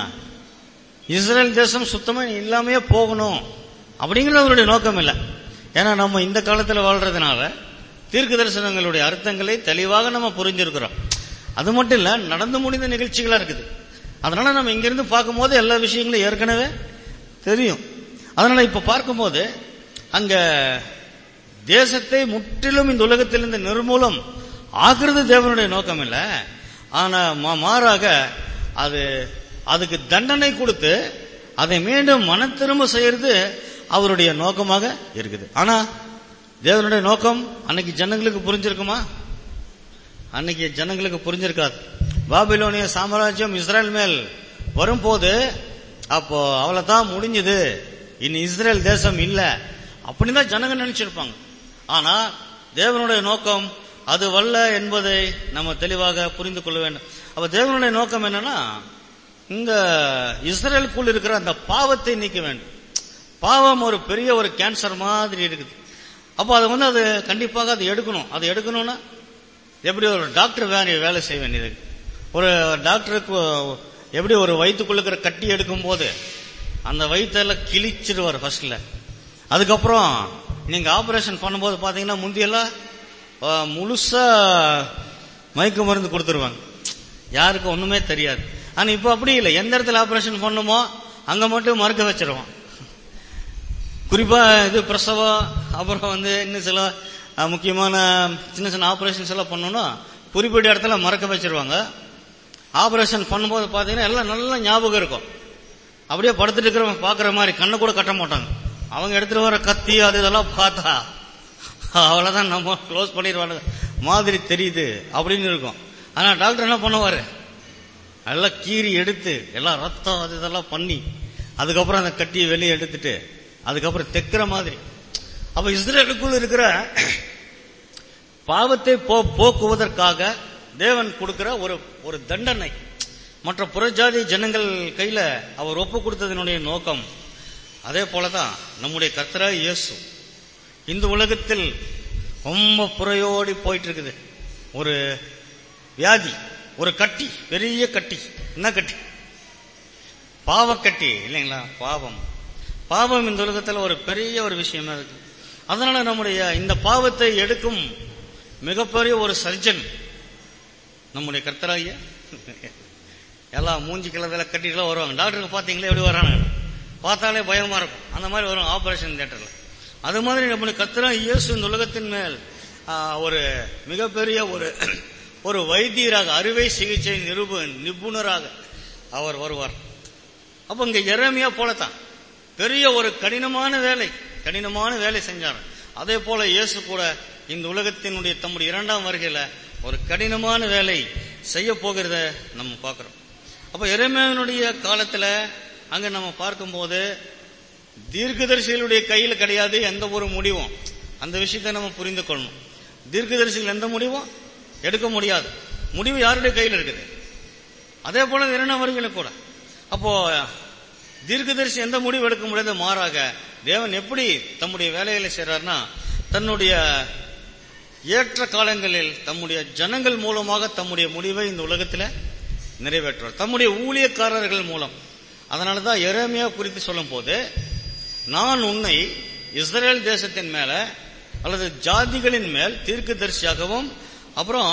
இஸ்ரேல் தேசம் சுத்தமா இல்லாமையே போகணும் அப்படிங்கிற அவருடைய நோக்கம் இல்லை ஏன்னா நம்ம இந்த காலத்துல வாழ்றதுனால தீர்க்க தரிசனங்களுடைய அர்த்தங்களை தெளிவாக நம்ம புரிஞ்சிருக்கிறோம் அது மட்டும் இல்ல நடந்து முடிந்த நிகழ்ச்சிகளா இருக்குது அதனால நம்ம இங்கிருந்து பார்க்கும்போது எல்லா விஷயங்களும் ஏற்கனவே தெரியும் அதனால இப்ப பார்க்கும்போது அங்க தேசத்தை முற்றிலும் இந்த உலகத்திலிருந்து நிர்மூலம் ஆக்குறது தேவனுடைய நோக்கம் இல்ல ஆனா மா- மாறாக அது அதுக்கு தண்டனை கொடுத்து அதை மீண்டும் மன திரும்ப செய்யறது அவருடைய நோக்கமாக இருக்குது ஆனா தேவனுடைய நோக்கம் அன்னைக்கு ஜனங்களுக்கு புரிஞ்சிருக்குமா அன்னைக்கு ஜனங்களுக்கு புரிஞ்சிருக்காது பாபிலோனிய சாம்ராஜ்யம் இஸ்ரேல் மேல் வரும்போது அப்போ அவ்வளவுதான் முடிஞ்சது இனி இஸ்ரேல் தேசம் இல்ல அப்படிதான் ஜனங்க நினைச்சிருப்பாங்க ஆனா தேவனுடைய நோக்கம் அது வல்ல என்பதை நம்ம தெளிவாக புரிந்து கொள்ள வேண்டும் அப்ப தேவனுடைய நோக்கம் என்னன்னா இந்த இஸ்ரேலுக்குள் இருக்கிற அந்த பாவத்தை நீக்க வேண்டும் பாவம் ஒரு பெரிய ஒரு கேன்சர் மாதிரி இருக்குது அப்போ அது வந்து அது கண்டிப்பாக அது எடுக்கணும் அது எடுக்கணும்னா எப்படி ஒரு டாக்டர் வேலை வேலை செய்ய வேண்டியது ஒரு டாக்டருக்கு எப்படி ஒரு வயிற்றுக்குள்ள இருக்கிற கட்டி எடுக்கும் போது அந்த வயிற்றெல்லாம் கிழிச்சிருவார் ஃபர்ஸ்ட்ல அதுக்கப்புறம் நீங்க ஆபரேஷன் பண்ணும்போது பாத்தீங்கன்னா முந்தியெல்லாம் அஹ், முழுசா மயக்க மருந்து கொடுத்துருவாங்க யாருக்கு ஒண்ணுமே தெரியாது ஆனா இப்போ அப்படி இல்லை எந்த இடத்துல ஆபரேஷன் பண்ணுமோ அங்க மட்டும் மறுக்க வச்சிருவோம் குறிப்பா இது பிரசவம் அப்புறம் வந்து இன்னும் சில அஹ், முக்கியமான சின்ன சின்ன ஆபரேஷன்ஸ் எல்லாம் பண்ணணும்னா குறிப்பிட்ட இடத்துல மறக்க வச்சிருவாங்க ஆபரேஷன் பண்ணும்போது பாத்தீங்கன்னா எல்லாம் நல்ல ஞாபகம் இருக்கும் அப்படியே படுத்துட்டு இருக்கிறவங்க பாக்குற மாதிரி கண்ணை கூட கட்ட மாட்டாங்க அவங்க எடுத்துட்டு வர கத்தி அது இதெல்லாம் பார்த்தா அவ்வளவுதான் நம்ம க்ளோஸ் பண்ணிடுவாங்க மாதிரி தெரியுது அப்படின்னு இருக்கும் ஆனா டாக்டர் என்ன பண்ணுவாரு எல்லாம் கீறி எடுத்து எல்லாம் ரத்தம் அது இதெல்லாம் பண்ணி அதுக்கப்புறம் அந்த கட்டியை வெளியே எடுத்துட்டு அதுக்கப்புறம் தைக்கிற மாதிரி அப்ப இஸ்ரேலுக்குள் இருக்கிற பாவத்தை போ- போக்குவதற்காக தேவன் கொடுக்கிற ஒரு ஒரு தண்டனை மற்ற புறஜாதி ஜனங்கள் கையில அவர் ஒப்பு கொடுத்ததனுடைய நோக்கம் அதே போலதான் நம்முடைய கர்த்தராய் இயேசு இந்த உலகத்தில் ரொம்ப புறையோடி போயிட்டு இருக்குது ஒரு வியாதி ஒரு கட்டி பெரிய கட்டி என்ன கட்டி பாவக்கட்டி இல்லைங்களா பாவம் பாவம் இந்த உலகத்துல ஒரு பெரிய ஒரு விஷயமா இருக்கு அதனால நம்முடைய இந்த பாவத்தை எடுக்கும் மிகப்பெரிய ஒரு சர்ஜன் நம்முடைய கர்த்தராகிய எல்லாம் மூஞ்சி கிளதெல்லாம் கட்டிட்டுலாம் வருவாங்க டாக்டருக்கு பாத்தீங்களா எப்படி வராங்க பார்த்தாலே பயமா இருக்கும் அந்த மாதிரி வரும் ஆபரேஷன் தியேட்டர்ல அது மாதிரி நம்முடைய கர்த்தரா இயேசு இந்த உலகத்தின் மேல் ஆ, ஒரு மிகப்பெரிய ஒரு ஒரு வைத்தியராக அறுவை சிகிச்சை நிருப நிபுணராக அவர் வருவார் அப்ப இங்க எரேமியா போலத்தான் பெரிய ஒரு கடினமான வேலை கடினமான வேலை செஞ்சார் அதே போல இயேசு கூட இந்த உலகத்தினுடைய தம்முடைய இரண்டாம் வருகையில ஒரு கடினமான வேலை செய்ய போகிறத நம்ம பார்க்கிறோம் அப்ப எரேமியாவினுடைய காலத்துல அங்க நம்ம பார்க்கும்போது தீர்க்கதரிசிகளுடைய கையில கிடையாது எந்த ஒரு முடிவும் அந்த விஷயத்தை நம்ம புரிந்து கொள்ளணும் தீர்க்கதரிசிகள் எந்த முடிவும் எடுக்க முடியாது முடிவு யாருடைய கையில் இருக்குது அதே போல இரண்டாம் வருகையில கூட அப்போ தீர்க்கதரிசி எந்த முடிவு எடுக்க முடியாத மாறாக தேவன் எப்படி தம்முடைய வேலைகளை செய்றார்னா தன்னுடைய ஏற்ற காலங்களில் தம்முடைய ஜனங்கள் மூலமாக தம்முடைய முடிவை இந்த உலகத்தில் நிறைவேற்றுவார் தம்முடைய ஊழியக்காரர்கள் மூலம் அதனாலதான் எரேமியா குறித்து சொல்லும் போது நான் உன்னை இஸ்ரேல் தேசத்தின் மேல அல்லது ஜாதிகளின் மேல் தீர்க்கதரிசியாகவும் அப்புறம்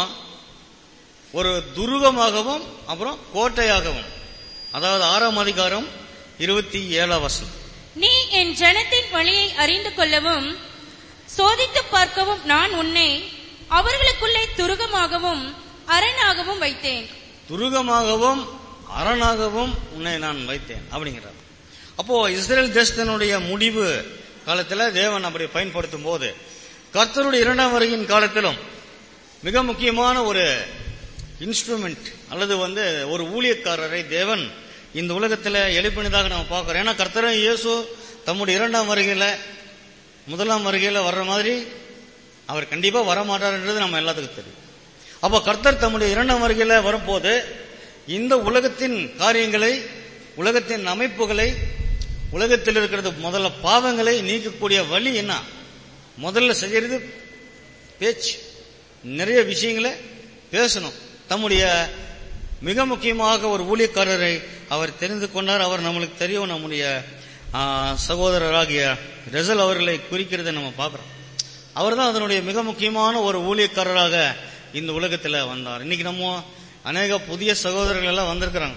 ஒரு துருகமாகவும் அப்புறம் கோட்டையாகவும் அதாவது ஆறாம் அதிகாரம் இருபத்தி ஏழாம் வசனம் நீ என் ஜனத்தின் வழியை அறிந்து கொள்ளவும் சோதித்து பார்க்கவும் நான் உன்னை அவர்களுக்குள்ளே துருகமாகவும் அரணாகவும் வைத்தேன் துருகமாகவும் அரணாகவும் உன்னை நான் வைத்தேன் அப்படிங்கிறார் அப்போ இஸ்ரேல் தேசத்தினுடைய முடிவு காலத்துல தேவன் அப்படி பயன்படுத்தும் போது கர்த்தருடைய இரண்டாம் வருகையின் காலத்திலும் மிக முக்கியமான ஒரு இன்ஸ்ட்ருமெண்ட் அல்லது வந்து ஒரு ஊழியக்காரரை தேவன் இந்த உலகத்துல எழுப்பினதாக நம்ம பார்க்கிறோம் ஏன்னா கர்த்தரும் இயேசு தம்முடைய இரண்டாம் வருகையில முதலாம் வருகையில வர்ற மாதிரி அவர் கண்டிப்பா வர மாட்டார்ன்றது நம்ம எல்லாத்துக்கும் தெரியும் அப்போ கர்த்தர் தம்முடைய இரண்டாம் வருகையில வரும்போது இந்த உலகத்தின் காரியங்களை உலகத்தின் அமைப்புகளை உலகத்தில் இருக்கிறது முதல்ல பாவங்களை நீக்கக்கூடிய வழி என்ன முதல்ல செய்யறது பேச்சு நிறைய விஷயங்களை பேசணும் தம்முடைய மிக முக்கியமாக ஒரு ஊழியக்காரரை அவர் தெரிந்து கொண்டார் அவர் நம்மளுக்கு தெரியும் நம்முடைய ஆ, சகோதரராகிய ரெசல் அவர்களை குறிக்கிறதை நம்ம பார்க்கிறோம் அவர் தான் அதனுடைய மிக முக்கியமான ஒரு ஊழியக்காரராக இந்த உலகத்தில் வந்தார் இன்னைக்கு நம்ம அநேக புதிய சகோதரர்கள் எல்லாம் வந்திருக்கிறாங்க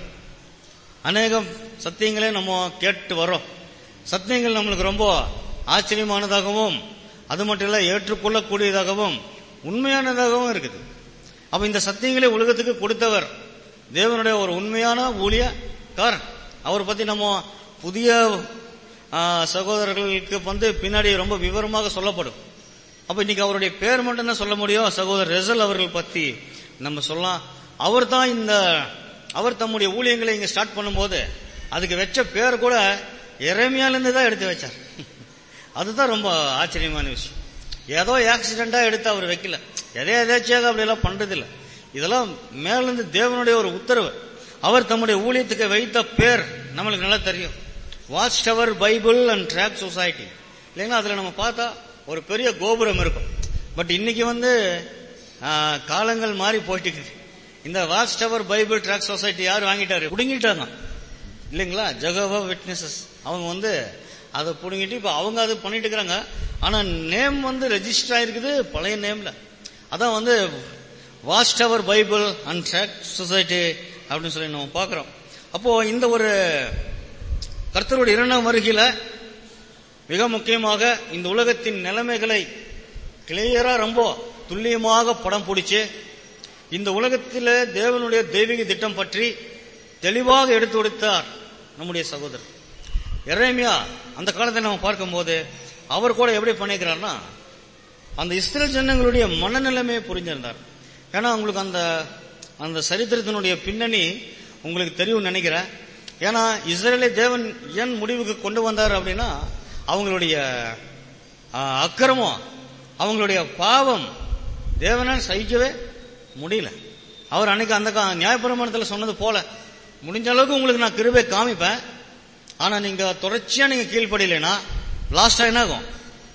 அநேகம் சத்தியங்களே நம்ம கேட்டு வரோம் சத்தியங்கள் நம்மளுக்கு ரொம்ப ஆச்சரியமானதாகவும் அது மட்டும் இல்ல ஏற்றுக்கொள்ளக்கூடியதாகவும் உண்மையானதாகவும் இருக்குது அப்ப இந்த சத்தியங்களை உலகத்துக்கு கொடுத்தவர் தேவனுடைய ஒரு உண்மையான ஊழியக்காரன் அவர் பத்தி நம்ம புதிய ஆ, சகோதரர்களுக்கு வந்து பின்னாடி ரொம்ப விவரமாக சொல்லப்படும் அப்ப இன்னைக்கு அவருடைய பேர் மட்டும் தான் சொல்ல முடியும் சகோதரர் ரெசல் அவர்கள் பத்தி நம்ம சொல்லலாம் அவர் தான் இந்த அவர் தம்முடைய ஊழியங்களை இங்க ஸ்டார்ட் பண்ணும்போது அதுக்கு வச்ச பேர் கூட எரேமியால இருந்து தான் எடுத்து வச்சார் அதுதான் ரொம்ப ஆச்சரியமான விஷயம் ஏதோ ஆக்சிடென்டா எடுத்து அவர் வைக்கல எதை எதாச்சியாக அப்படி எல்லாம் பண்றது இல்ல இதெல்லாம் மேலிருந்து தேவனுடைய ஒரு உத்தரவு அவர் தம்முடைய ஊழியத்துக்கு வைத்த பேர் நம்மளுக்கு நல்லா தெரியும் Watch Tower Bible and Tract Society இல்லைங்களா அதுல நம்ம பார்த்தா ஒரு பெரிய கோபுரம் இருக்கும் பட் இன்னைக்கு வந்து ஆ, காலங்கள் மாறி போயிட்டு இருக்குது இந்த Watch Tower Bible Tract Society யார் வாங்கிட்டாரு புடுங்கிட்டாங்க இல்லைங்களா ஜகவா விட்னஸஸ் அவங்க வந்து அதை புடுங்கிட்டு இப்ப அவங்க அது பண்ணிட்டு இருக்கிறாங்க ஆனா நேம் வந்து ரெஜிஸ்டர் ஆயிருக்குது பழைய நேம்ல அதான் வந்து Watch Tower Bible and Tract Society அப்படின்னு சொல்லி நம்ம பார்க்கிறோம் அப்போ இந்த ஒரு கர்த்தருடைய இரண்டாம் வருகையில மிக முக்கியமாக இந்த உலகத்தின் நிலைமைகளை கிளியரா ரொம்ப துல்லியமாக படம் பிடிச்சு இந்த உலகத்தில தேவனுடைய தெய்வீக திட்டம் பற்றி தெளிவாக எடுத்து கொடுத்தார் நம்முடைய சகோதரர் எரேமியா அந்த காலத்தை நம்ம பார்க்கும்போது அவர் கூட எப்படி பண்ணிக்கிறார்னா அந்த இஸ்ரேல் ஜனங்களுடைய மனநிலைமையை புரிஞ்சிருந்தார் ஏன்னா உங்களுக்கு அந்த அந்த சரித்திரத்தினுடைய பின்னணி உங்களுக்கு தெரியும் நினைக்கிறேன் ஏன்னா இஸ்ரேலை தேவன் ஏன் முடிவுக்கு கொண்டு வந்தார் அப்படின்னா அவங்களுடைய ஆ, அக்கிரமம் அவங்களுடைய பாவம் தேவனால் சகிக்கவே முடியல அவர் அன்னைக்கு அந்த கா- நியாயப்பிரமாணத்துல சொன்னது போல முடிஞ்ச அளவுக்கு உங்களுக்கு நான் கிருபை காமிப்பேன் ஆனா நீங்க தொடர்ச்சியா நீங்க கீழ்ப்படியலைன்னா லாஸ்டா என்ன ஆகும்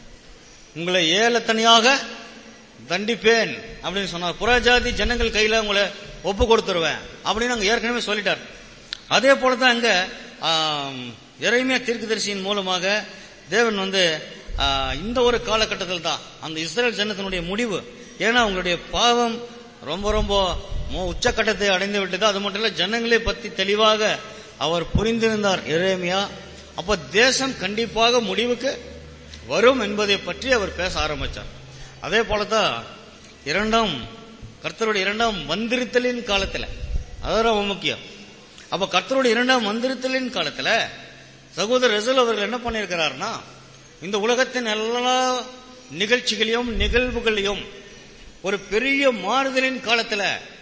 உங்களை ஏலத்தனியாக தண்டிப்பேன் அப்படின்னு சொன்னார் புறஜாதி ஜனங்கள் கையில உங்களை ஒப்பு கொடுத்துருவேன் அப்படின்னு அங்க ஏற்கனவே சொல்லிட்டார் அதே போலதான் அங்க இறைமையா தீர்க்கதரிசியின் மூலமாக தேவன் வந்து ஆ, இந்த ஒரு காலகட்டத்தில் தான் அந்த இஸ்ரேல் ஜனத்தினுடைய முடிவு ஏன்னா அவங்களுடைய பாவம் ரொம்ப ரொம்ப மோ- உச்சக்கட்டத்தை அடைந்து விட்டது அது மட்டும் இல்ல ஜனங்களை பத்தி தெளிவாக அவர் புரிந்திருந்தார் எரேமியா அப்ப தேசம் கண்டிப்பாக முடிவுக்கு வரும் என்பதை பற்றி அவர் பேச ஆரம்பிச்சார் அதே போலதான் இரண்டாம் கர்த்தருடைய இரண்டாம் வந்திருத்தலின் காலத்துல அது ரொம்ப முக்கியம் அப்ப கர்த்தருடைய இரண்டாம் வந்திருத்தலின் காலத்துல சகோதரர் ரசல் அவர்கள் என்ன பண்ணியிருக்கிறார்னா இந்த உலகத்தின் எல்லா நிகழ்ச்சிகளையும் நிகழ்வுகளையும் ஒரு பெரிய மாறுதலின் காலத்துல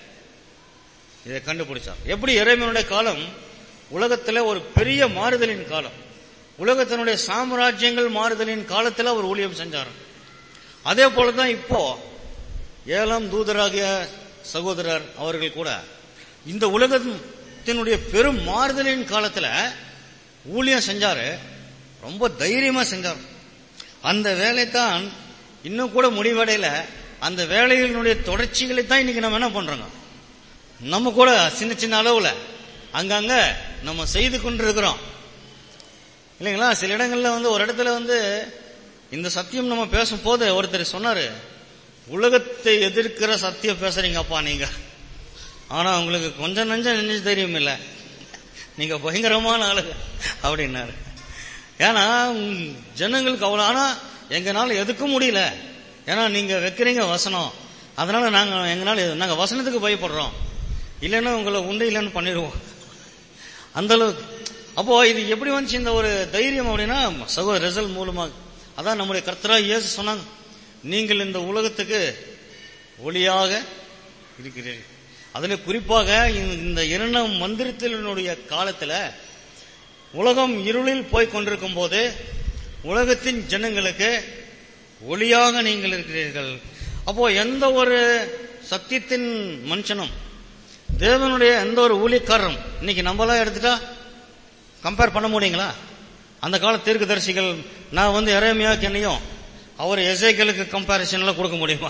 இதை கண்டுபிடிச்சார் எப்படி இறைவனுடைய காலம் உலகத்துல ஒரு பெரிய மாறுதலின் காலம் உலகத்தினுடைய சாம்ராஜ்யங்கள் மாறுதலின் காலத்துல அவர் ஊழியம் செஞ்சார் அதே போலதான் இப்போ ஏழாம் தூதராகிய சகோதரர் அவர்கள் கூட இந்த உலகத்தினுடைய பெரும் மாறுதலின் காலத்துல ஊழியம் செஞ்சாரு ரொம்ப தைரியமா செஞ்சார் அந்த வேலை தான் இன்னும் கூட முடிவடையல அந்த வேலைகளினுடைய தொடர்ச்சிகளை தான் இன்னைக்கு நம்ம என்ன பண்றோங்க நம்ம கூட சின்ன சின்ன அளவுல அங்கங்க நம்ம செய்து கொண்டிருக்கிறோம் இல்லைங்களா சில இடங்கள்ல வந்து ஒரு இடத்துல வந்து இந்த சத்தியம் நம்ம பேசும்போது ஒருத்தர் சொன்னாரு உலகத்தை எதிர்க்கிற சத்தியம் பேசுறீங்கப்பா நீங்க ஆனா உங்களுக்கு கொஞ்சம் நஞ்சம் நெஞ்சு தெரியும் இல்ல நீங்க பயங்கரமான ஆளுங்க அப்படின்னாரு ஏன்னா உம், ஜனங்களுக்கு அவ்வளவு ஆனா எங்கனால எதுக்கும் முடியல ஏன்னா நீங்க வைக்கிறீங்க வசனம் அதனால நாங்க எங்கனால எது- நாங்க வசனத்துக்கு பயப்படுறோம் இல்லைன்னா உங்களை உண்டு இல்லைன்னு பண்ணிடுவோம் அந்த அளவுக்கு அப்போ இது எப்படி வந்துச்சு இந்த ஒரு தைரியம் அப்படின்னா சகோதர ரிசல் மூலமாக அதான் நம்முடைய கர்த்தரா இயேசு சொன்னாங்க நீங்கள் இந்த உலகத்துக்கு ஒளியாக இருக்கிறீர்கள் அதுல குறிப்பாக இந்த- இந்த இரண்டாம் மந்திரத்தினுடைய காலத்துல உலகம் இருளில் போய் கொண்டிருக்கும் போது உலகத்தின் ஜனங்களுக்கு ஒளியாக நீங்கள் இருக்கிறீர்கள் அப்போ எந்த ஒரு சத்தியத்தின் மனுஷனும் தேவனுடைய எந்த ஒரு ஊழியக்காரரும் இன்னைக்கு நம்மளாம் எடுத்துட்டா கம்பேர் பண்ண முடியுங்களா அந்த கால தீர்க்கதரிசிகள் நான் வந்து இறைமையாக்கு என்னையும் அவர் எசைகளுக்கு கம்பேரிசன்ல கொடுக்க முடியுமா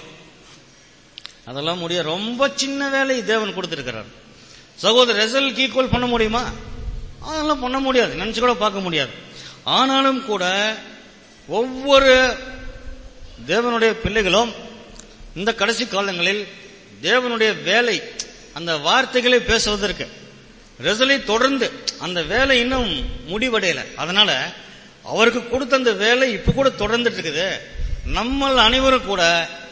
அதெல்லாம் முடிய ரொம்ப சின்ன வேலை தேவன் கொடுத்திருக்கிறார் சகோதரர் ரெசல்க்கு ஈக்குவல் பண்ண முடியுமா அதெல்லாம் பண்ண முடியாது நினைச்சு கூட பார்க்க முடியாது ஆனாலும் கூட ஒவ்வொரு தேவனுடைய பிள்ளைகளும் இந்த கடைசி காலங்களில் தேவனுடைய வேலை அந்த வார்த்தைகளை பேசுவதற்கு ரெசலை தொடர்ந்து அந்த வேலை இன்னும் முடிவடையல அதனால அவருக்கு கொடுத்த அந்த வேலை இப்ப கூட தொடர்ந்துட்டு இருக்குது நம்ம அனைவரும் கூட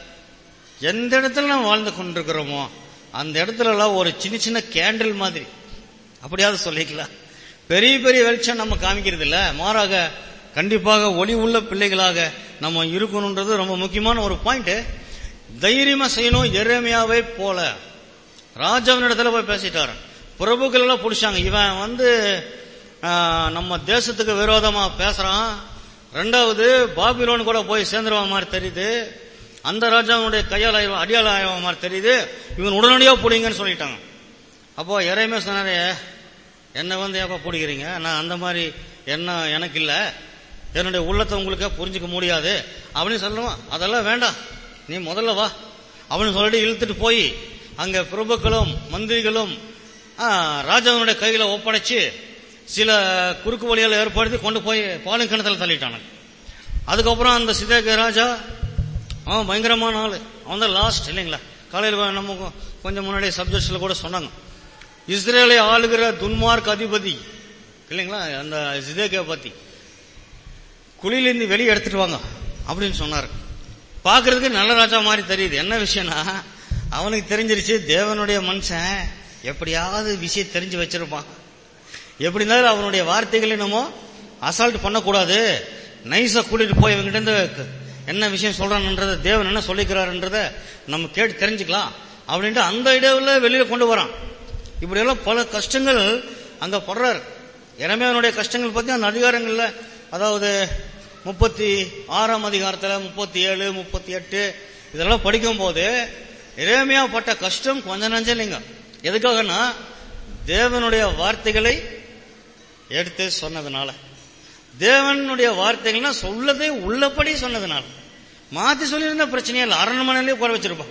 எந்த இடத்துல நாம் வாழ்ந்து கொண்டிருக்கிறோமோ அந்த இடத்துல எல்லாம் ஒரு சின்ன சின்ன கேண்டில் மாதிரி அப்படியாவது சொல்லிக்கலாம் பெரிய பெரிய வெளிச்சம் நம்ம காமிக்கிறது இல்ல மாறாக கண்டிப்பாக ஒளி உள்ள பிள்ளைகளாக நம்ம இருக்கணும்ன்றது ரொம்ப முக்கியமான ஒரு பாயிண்ட் தைரியமா செய்யணும் எரேமியாவை போல ராஜாவின் இடத்துல போய் பேசிட்டாரு பிரபுக்கள் எல்லாம் பிடிச்சாங்க இவன் வந்து ஆஹ், நம்ம தேசத்துக்கு விரோதமா பேசுறான் ரெண்டாவது பாபிலோன் கூட போய் சேர்ந்துருவா மாதிரி தெரியுது அந்த ராஜாவுடைய கையால் ஆயிரம் அடியால் ஆயிரம் மாதிரி தெரியுது இவன் உடனடியா பிடிங்கன்னு சொல்லிட்டாங்க அப்போ இறையுமே சொன்னாரு என்னை வந்து ஏப்பா பிடிக்கிறீங்க நான் அந்த மாதிரி என்ன எனக்கு இல்ல என்னுடைய உள்ளத்தை உங்களுக்கு புரிஞ்சுக்க முடியாது அப்படின்னு சொல்லுவான் அதெல்லாம் வேண்டாம் நீ முதல்ல வா அப்படின்னு சொல்லிட்டு இழுத்துட்டு போய் அங்க பிரபுக்களும் மந்திரிகளும் ஆ, ராஜாவினுடைய கையில ஒப்படைச்சு சில குறுக்கு வழிகளை ஏற்படுத்தி கொண்டு போய் பாலும் கிணத்துல தள்ளிட்டானுங்க அதுக்கப்புறம் அந்த சிதேக ராஜா அவன் பயங்கரமான ஆளு அவன் தான் லாஸ்ட் இல்லைங்களா காலையில் நம்ம கொ- கொஞ்சம் முன்னாடி சப்ஜெக்ட்ஸ்ல கூட சொன்னாங்க இஸ்ரேலை ஆளுகிற துன்மார்க் அதிபதி இல்லைங்களா அந்த சிதேக்கிய பத்தி குழியிலிருந்து வெளியே எடுத்துட்டு வாங்க அப்படின்னு சொன்னார் பார்க்கிறதுக்கு நல்ல ராஜா மாதிரி தெரியுது என்ன விஷயம்னா அவனுக்கு தெரிஞ்சிருச்சு தேவனுடைய மனுஷன் எப்படியாவது விஷயம் தெரிஞ்சு வச்சிருப்பான் எப்படி இருந்தாலும் அவனுடைய வார்த்தைகளை நம்ம அசால்ட் பண்ணக்கூடாது நைஸா கூட்டிட்டு போய் இவங்கிட்ட இருந்து க- என்ன விஷயம் சொல்றான்ன்றத தேவன் என்ன சொல்லிக்கிறாருன்றத நம்ம கேட்டு தெரிஞ்சுக்கலாம் அப்படின்ட்டு அந்த இடையில வெளியில கொண்டு வரான் இப்படியெல்லாம் பல கஷ்டங்கள் அங்க படுறாரு இறமையானுடைய கஷ்டங்கள் பத்தி அந்த அதிகாரங்கள்ல அதாவது முப்பத்தி ஆறாம் அதிகாரத்துல முப்பத்தி ஏழு முப்பத்தி எட்டு இதெல்லாம் படிக்கும் போது இறைமையா பட்ட கஷ்டம் கொஞ்ச நஞ்சம் இல்லைங்க எதுக்காகனா தேவனுடைய வார்த்தைகளை எடுத்து சொன்னதுனால தேவனுடைய வார்த்தைகள்னா சொல்லதை உள்ளபடி சொன்னதுனால மாத்தி சொல்லியிருந்தா பிரச்சனையே இல்லை அரண்மனையிலேயே குறை வச்சிருப்பான்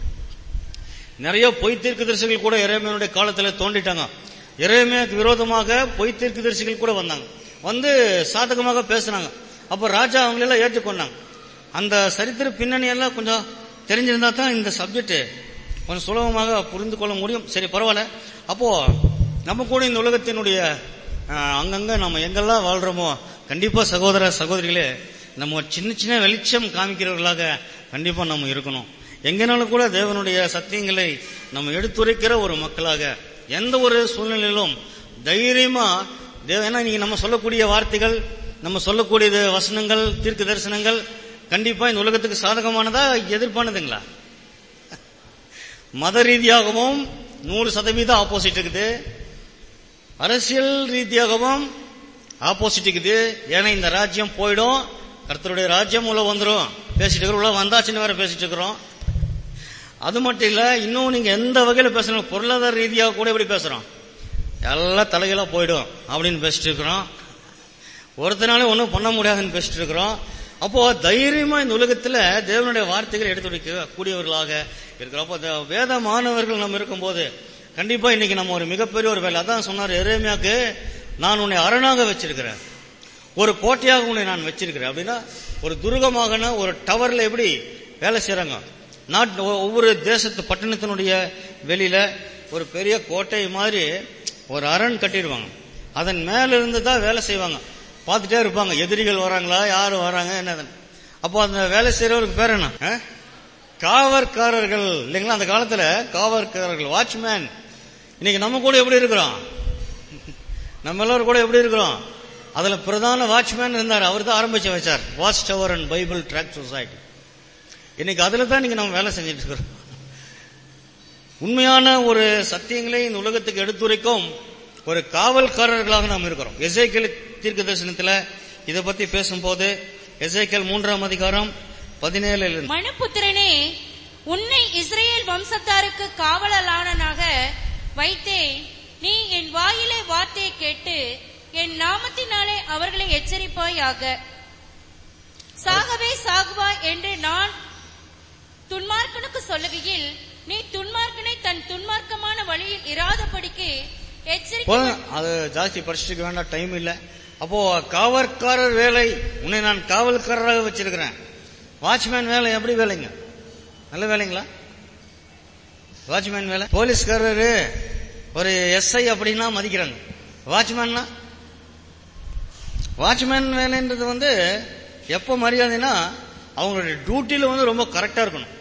நிறைய பொய் தீர்க்கதரிசிகள் கூட இறைமையனுடைய காலத்துல தோண்டிட்டாங்க இறைமையாக்கு விரோதமாக பொய் தீர்க்கதரிசிகள் கூட வந்தாங்க வந்து சாதகமாக பேசுனாங்க அப்ப ராஜா அவங்களெல்லாம் ஏற்றுக்கொண்டாங்க அந்த சரித்திர பின்னணி எல்லாம் கொஞ்சம் தெரிஞ்சிருந்தா தான் இந்த சப்ஜெக்ட் கொஞ்சம் சுலபமாக புரிந்து கொள்ள முடியும் சரி பரவாயில்ல அப்போ நம்ம கூட இந்த உலகத்தினுடைய அஹ், அங்கங்க நம்ம எங்கெல்லாம் வாழ்றோமோ கண்டிப்பா சகோதர சகோதரிகளே நம்ம சின்ன சின்ன வெளிச்சம் காமிக்கிறவர்களாக கண்டிப்பா நம்ம இருக்கணும் எங்கனாலும் கூட தேவனுடைய சத்தியங்களை நம்ம எடுத்துரைக்கிற ஒரு மக்களாக எந்த ஒரு சூழ்நிலையிலும் தைரியமா தேவ ஏன்னா நீங்க நம்ம சொல்லக்கூடிய வார்த்தைகள் நம்ம சொல்லக்கூடிய வசனங்கள் தீர்க்க தரிசனங்கள் கண்டிப்பா இந்த உலகத்துக்கு சாதகமானதா எதிர்ப்பானதுங்களா மத ரீதியாகவும் நூறு சதவீதம் ஆப்போசிட் இருக்குது அரசியல் ரீதியாகவும் ஆப்போசிட் இருக்குது ஏன்னா இந்த ராஜ்யம் போயிடும் கர்த்தருடைய ராஜ்யம் உள்ள வந்துரும் பேசிட்டு இருக்கிறோம் உள்ள வந்தாச்சுன்னு வேற பேசிட்டு இருக்கிறோம் அது மட்டும் இல்ல இன்னும் நீங்க எந்த வகையில பேசணும் பொருளாதார ரீதியாக கூட எப்படி பேசுறோம் எல்லாம் தலைகளா போயிடும் அப்படின்னு பேசிட்டு இருக்கிறோம் ஒருத்தனால ஒன்றும் பண்ண முடியாதுன்னு பேசிட்டு இருக்கிறோம் அப்போ தைரியமா இந்த உலகத்துல தேவனுடைய வார்த்தைகளை எடுத்து வைக்க கூடியவர்களாக இருக்கிறோம் அப்போ இந்த வேத மாணவர்கள் நம்ம இருக்கும்போது கண்டிப்பா இன்னைக்கு நம்ம ஒரு மிகப்பெரிய ஒரு வேலை அதான் சொன்னார் எரேமியாக்கு நான் உன்னை அரணாக வச்சிருக்கிறேன் ஒரு கோட்டையாக உன்னை நான் வச்சிருக்கிறேன் அப்படின்னா ஒரு துருகமாகனா ஒரு டவர்ல எப்படி வேலை செய்யறாங்க நாட் ஒவ்வொரு தேசத்து பட்டணத்தினுடைய வெளியில ஒரு பெரிய கோட்டை மாதிரி ஒரு அரண் கட்டிடுவாங்க அதன் மேல இருந்து தான் வேலை செய்வாங்க பார்த்துட்டே இருப்பாங்க எதிரிகள் வராங்களா யாரு வராங்க என்ன அப்போ அந்த வேலை செய்யறவருக்கு பேர் என்ன ஆ? காவற்காரர்கள் இல்லைங்களா அந்த காலத்துல காவற்காரர்கள் வாட்ச்மேன் இன்னைக்கு நம்ம கூட எப்படி இருக்கிறோம் நம்ம எல்லாரும் கூட எப்படி இருக்கிறோம் அதுல பிரதான வாட்ச்மேன் இருந்தார் அவர் தான் ஆரம்பிச்சு வச்சார் Watch Tower and Bible Tract Society இன்னைக்கு அதுல தான் நீங்க நம்ம வேலை செஞ்சுட்டு இருக்கிறோம் உண்மையான ஒரு சத்தியங்களை இந்த உலகத்துக்கு எடுத்துரைக்கும் ஒரு காவல்காரர்களாக நாம் இருக்கிறோம் எசேக்கியல் தீர்க்க தரிசனத்துல இதை பத்தி பேசும்போது எசேக்கியல் மூன்றாம் அதிகாரம் பதினேழுல இருந்து மனுபுத்திரனே உன்னை இஸ்ரேல் வம்சத்தாருக்கு காவலாளனாக வைத்தேன் நீ என் வாயிலே வார்த்தையை கேட்டு என் நாமத்தினாலே அவர்களை எச்சரிப்பாயாக சாகவே சாகுவாய் என்று நான் துன்மார்க்கனுக்கு சொல்லுகையில் நீ துன்மார்க்கனை தன் துன்மார்க்கமான வழியில் இராதபடிக்கு எச்சரிக்கை போதும் அது ஜாஸ்தி படிச்சுட்டு வேண்டாம் டைம் இல்ல அப்போ காவற்காரர் வேலை உன்னை நான் காவல்காரராக வச்சிருக்கிறேன் வாட்ச்மேன் வேலை எப்படி வேலைங்க நல்ல வேலைங்களா வாட்ச்மேன் வேலை போலீஸ்காரரு ஒரு எஸ்ஐ அப்படின்னா மதிக்கிறாங்க வாட்ச்மேன்னா வாட்ச்மேன் வேலைன்றது வந்து எப்ப மரியாதைன்னா அவங்களுடைய டியூட்டில வந்து ரொம்ப கரெக்டா இருக்கணும்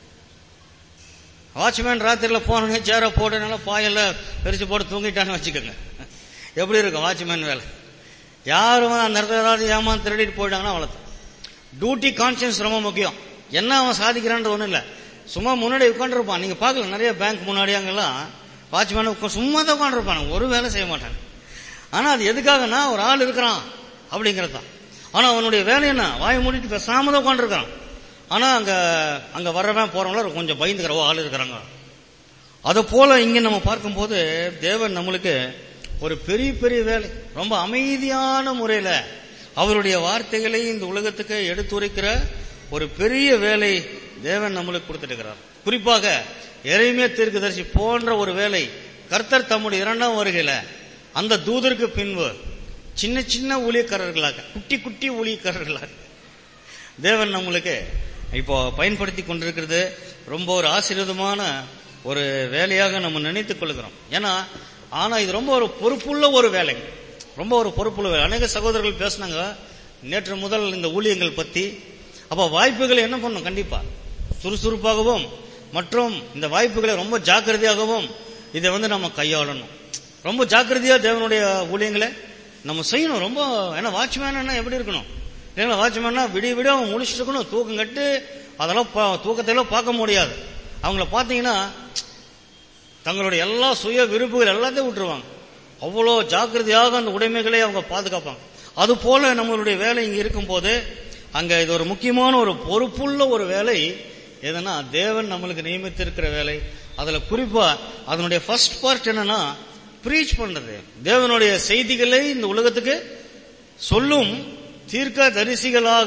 வாட்ச்மேன் ராத்திரில போனோடனே சேர போட்டு நல்லா பாயெல்லாம் பிரிச்சு போட்டு தூங்கிட்டான்னு வச்சுக்கோங்க எப்படி இருக்கும் வாட்ச்மேன் வேலை யாரும் அந்த இடத்துல ஏதாவது ஏமாந்து திருடிட்டு போயிட்டாங்கன்னா அவ்வளவு டியூட்டி கான்சியன்ஸ் ரொம்ப முக்கியம் என்ன அவன் சாதிக்கிறான்றது ஒண்ணும் இல்ல சும்மா முன்னாடி உட்காந்துருப்பான் நீங்க பார்க்கல நிறைய பேங்க் முன்னாடி அங்கெல்லாம் வாட்ச்மேன் சும்மா தான் உட்காந்துருப்பான் ஒரு வேலை செய்ய மாட்டாங்க ஆனா அது எதுக்காகனா ஒரு ஆள் இருக்கிறான் அப்படிங்கிறது தான் ஆனா அவனுடைய வேலை என்ன வாயை மூடிட்டு பேசாம தான் உட்காந்துருக்கான் ஆனா அங்க அங்க வர்றவன் போறவங்கள கொஞ்சம் பயந்துக்கிறவோ ஆள் இருக்கிறாங்க அதை போல இங்க நம்ம பார்க்கும்போது தேவன் நம்மளுக்கு ஒரு பெரிய பெரிய வேலை ரொம்ப அமைதியான முறையில அவருடைய வார்த்தைகளை இந்த உலகத்துக்கு எடுத்துரைக்கிற ஒரு பெரிய வேலை தேவன் நம்மளுக்கு கொடுத்துட்டு குறிப்பாக எறைமைய தீர்க்கதரிசி போன்ற ஒரு வேலை கர்த்தர் தம்முடைய இரண்டாம் வருகையில அந்த தூதருக்கு பின்பு சின்ன சின்ன ஊழியக்காரர்களாக குட்டி குட்டி ஊழியக்காரர்களாக தேவன் நம்மளுக்கு இப்போ பயன்படுத்தி கொண்டிருக்கிறது ரொம்ப ஒரு ஆசீர்வாதமான ஒரு வேலையாக நம்ம நினைத்துக் கொள்கிறோம் ஏன்னா ஆனா இது ரொம்ப ஒரு பொறுப்புள்ள ஒரு வேலை ரொம்ப ஒரு பொறுப்புள்ள வேலை அநேக சகோதரர்கள் பேசினாங்க நேற்று முதல் இந்த ஊழியங்கள் பத்தி அப்ப வாய்ப்புகளை என்ன பண்ணும் கண்டிப்பா சுறுசுறுப்பாகவும் மற்றும் இந்த வாய்ப்புகளை ரொம்ப ஜாக்கிரதையாகவும் இதை வந்து நம்ம கையாளணும் ரொம்ப ஜாக்கிரதையா தேவனுடைய ஊழியங்களை நம்ம செய்யணும் ரொம்ப ஏன்னா வாட்ச்மேன் எப்படி இருக்கணும் இல்லைங்களா வாட்ச்மேன்னா விடிய விடிய அவன் முடிச்சுட்டு இருக்கணும் தூக்கம் கட்டு அதெல்லாம் பா- தூக்கத்தையெல்லாம் பார்க்க முடியாது அவங்கள பார்த்தீங்கன்னா தங்களுடைய எல்லா சுய விருப்புகள் எல்லாத்தையும் விட்டுருவாங்க அவ்வளோ ஜாக்கிரதையாக அந்த உடைமைகளை அவங்க பாதுகாப்பாங்க அது போல நம்மளுடைய வேலை இங்க இருக்கும்போது அங்க இது ஒரு முக்கியமான ஒரு பொறுப்புள்ள ஒரு வேலை எதுனா தேவன் நம்மளுக்கு நியமித்திருக்கிற வேலை அதுல குறிப்பா அதனுடைய ஃபர்ஸ்ட் பார்ட் என்னன்னா ப்ரீச் பண்றது தேவனுடைய செய்திகளை இந்த உலகத்துக்கு சொல்லும் தீர்க்க தரிசிகளாக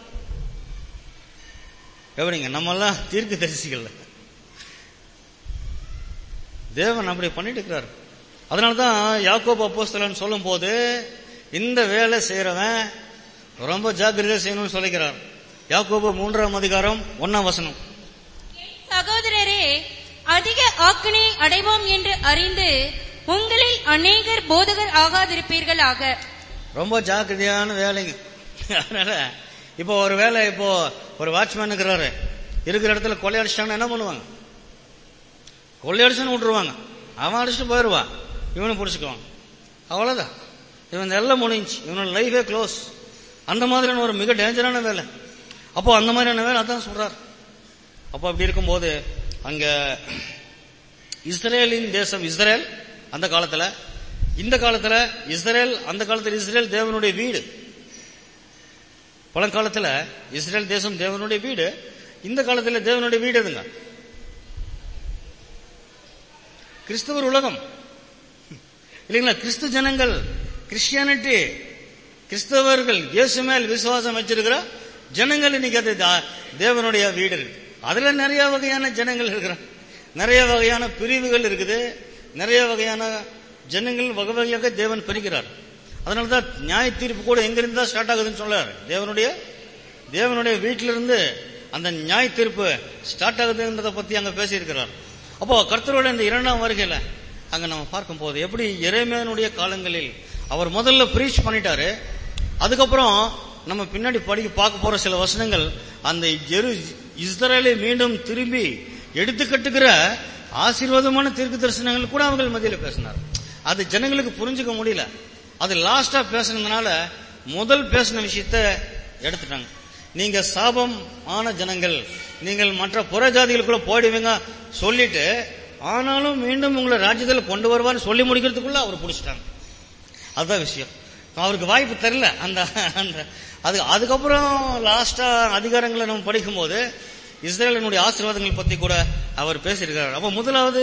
எப்படிங்க நம்மெல்லாம் தீர்க்க தரிசிகள் தேவன் அப்படி பண்ணிட்டு இருக்கிறார் அதனாலதான் யாக்கோப் அப்போஸ்தலன் சொல்லும் போது இந்த வேலை செய்யறவன் ரொம்ப ஜாக்கிரதையா செய்யணும்னு சொல்லிக்கிறார் யாக்கோபு மூன்றாம் அதிகாரம் ஒன்னாம் வசனம் சகோதரரே அதிக ஆக்கினை அடைவோம் என்று அறிந்து உங்களில் அநேகர் போதகர் ஆகாதிருப்பீர்களாக ரொம்ப ஜாக்கிரதையான வேலைங்க அதனால இப்போ ஒரு வேலை இப்போ ஒரு வாட்ச்மேன் இருக்கிறாரு இருக்கிற இடத்துல கொள்ளையடிச்சிட்டாங்கன்னா என்ன பண்ணுவாங்க கொள்ளையடிச்சுன்னு விட்டுருவாங்க அவன் அடிச்சுட்டு போயிடுவான் இவனை பிடிச்சிக்குவான் அவ்வளவுதான் இவன் எல்லாம் முடிஞ்சு இவனோட லைஃபே க்ளோஸ் அந்த மாதிரியான ஒரு மிக டேஞ்சரான வேலை அப்போ அந்த மாதிரியான வேலை அதான் சொல்றார் அப்போ அப்படி இருக்கும்போது அங்க இஸ்ரேலின் தேசம் இஸ்ரேல் அந்த காலத்துல இந்த காலத்துல இஸ்ரேல் அந்த காலத்துல இஸ்ரேல் தேவனுடைய வீடு பழங்காலத்துல இஸ்ரேல் தேசம் தேவனுடைய வீடு இந்த காலத்துல தேவனுடைய வீடு எதுங்க கிறிஸ்தவர் உலகம் இல்லைங்களா கிறிஸ்து ஜனங்கள் கிறிஸ்டியானிட்டி கிறிஸ்தவர்கள் இயேசு மேல் விசுவாசம் வச்சிருக்கிற ஜனங்கள் இன்னைக்கு அது தா- தேவனுடைய வீடு இருக்கு அதுல நிறைய வகையான ஜனங்கள் இருக்கிறாங்க நிறைய வகையான பிரிவுகள் இருக்குது நிறைய வகையான ஜனங்கள் வகை வகையாக தேவன் பிரிக்கிறார் அதனாலதான் நியாய தீர்ப்பு கூட எங்கிருந்து தான் ஸ்டார்ட் ஆகுதுன்னு சொல்றாரு தேவனுடைய தேவனுடைய வீட்டிலிருந்து அந்த நியாய தீர்ப்பு ஸ்டார்ட் ஆகுதுன்றத பத்தி அங்க பேசியிருக்கிறார் அப்போ கர்த்தரோட இந்த இரண்டாம் வருகையில அங்க நம்ம பார்க்கும்போது எப்படி இறைமையனுடைய காலங்களில் அவர் முதல்ல பிரீச் பண்ணிட்டாரு அதுக்கப்புறம் நம்ம பின்னாடி படிக்க பார்க்க போற சில வசனங்கள் அந்த ஜெரு இஸ்ரேலை மீண்டும் திரும்பி எடுத்து கட்டுகிற ஆசீர்வாதமான தீர்க்க தரிசனங்கள் கூட அவர்கள் மத்தியில பேசினார் அது ஜனங்களுக்கு புரிஞ்சுக்க முடியல அது லாஸ்டா பேசுனதுனால முதல் பேசின விஷயத்த எடுத்துட்டாங்க நீங்க சாபம் ஆன ஜனங்கள் நீங்கள் மற்ற புற ஜாதிகளுக்குள்ள போயிடுவீங்க சொல்லிட்டு ஆனாலும் மீண்டும் உங்களை ராஜ்யத்தில் கொண்டு வருவார்னு சொல்லி முடிக்கிறதுக்குள்ள அவர் பிடிச்சிட்டாங்க அதுதான் விஷயம் அவருக்கு வாய்ப்பு தரல அந்த அந்த அது அதுக்கப்புறம் லாஸ்டா அதிகாரங்களை நம்ம படிக்கும்போது இஸ்ரேலினுடைய ஆசீர்வாதங்கள் பத்தி கூட அவர் பேசியிருக்கிறார் அப்ப முதலாவது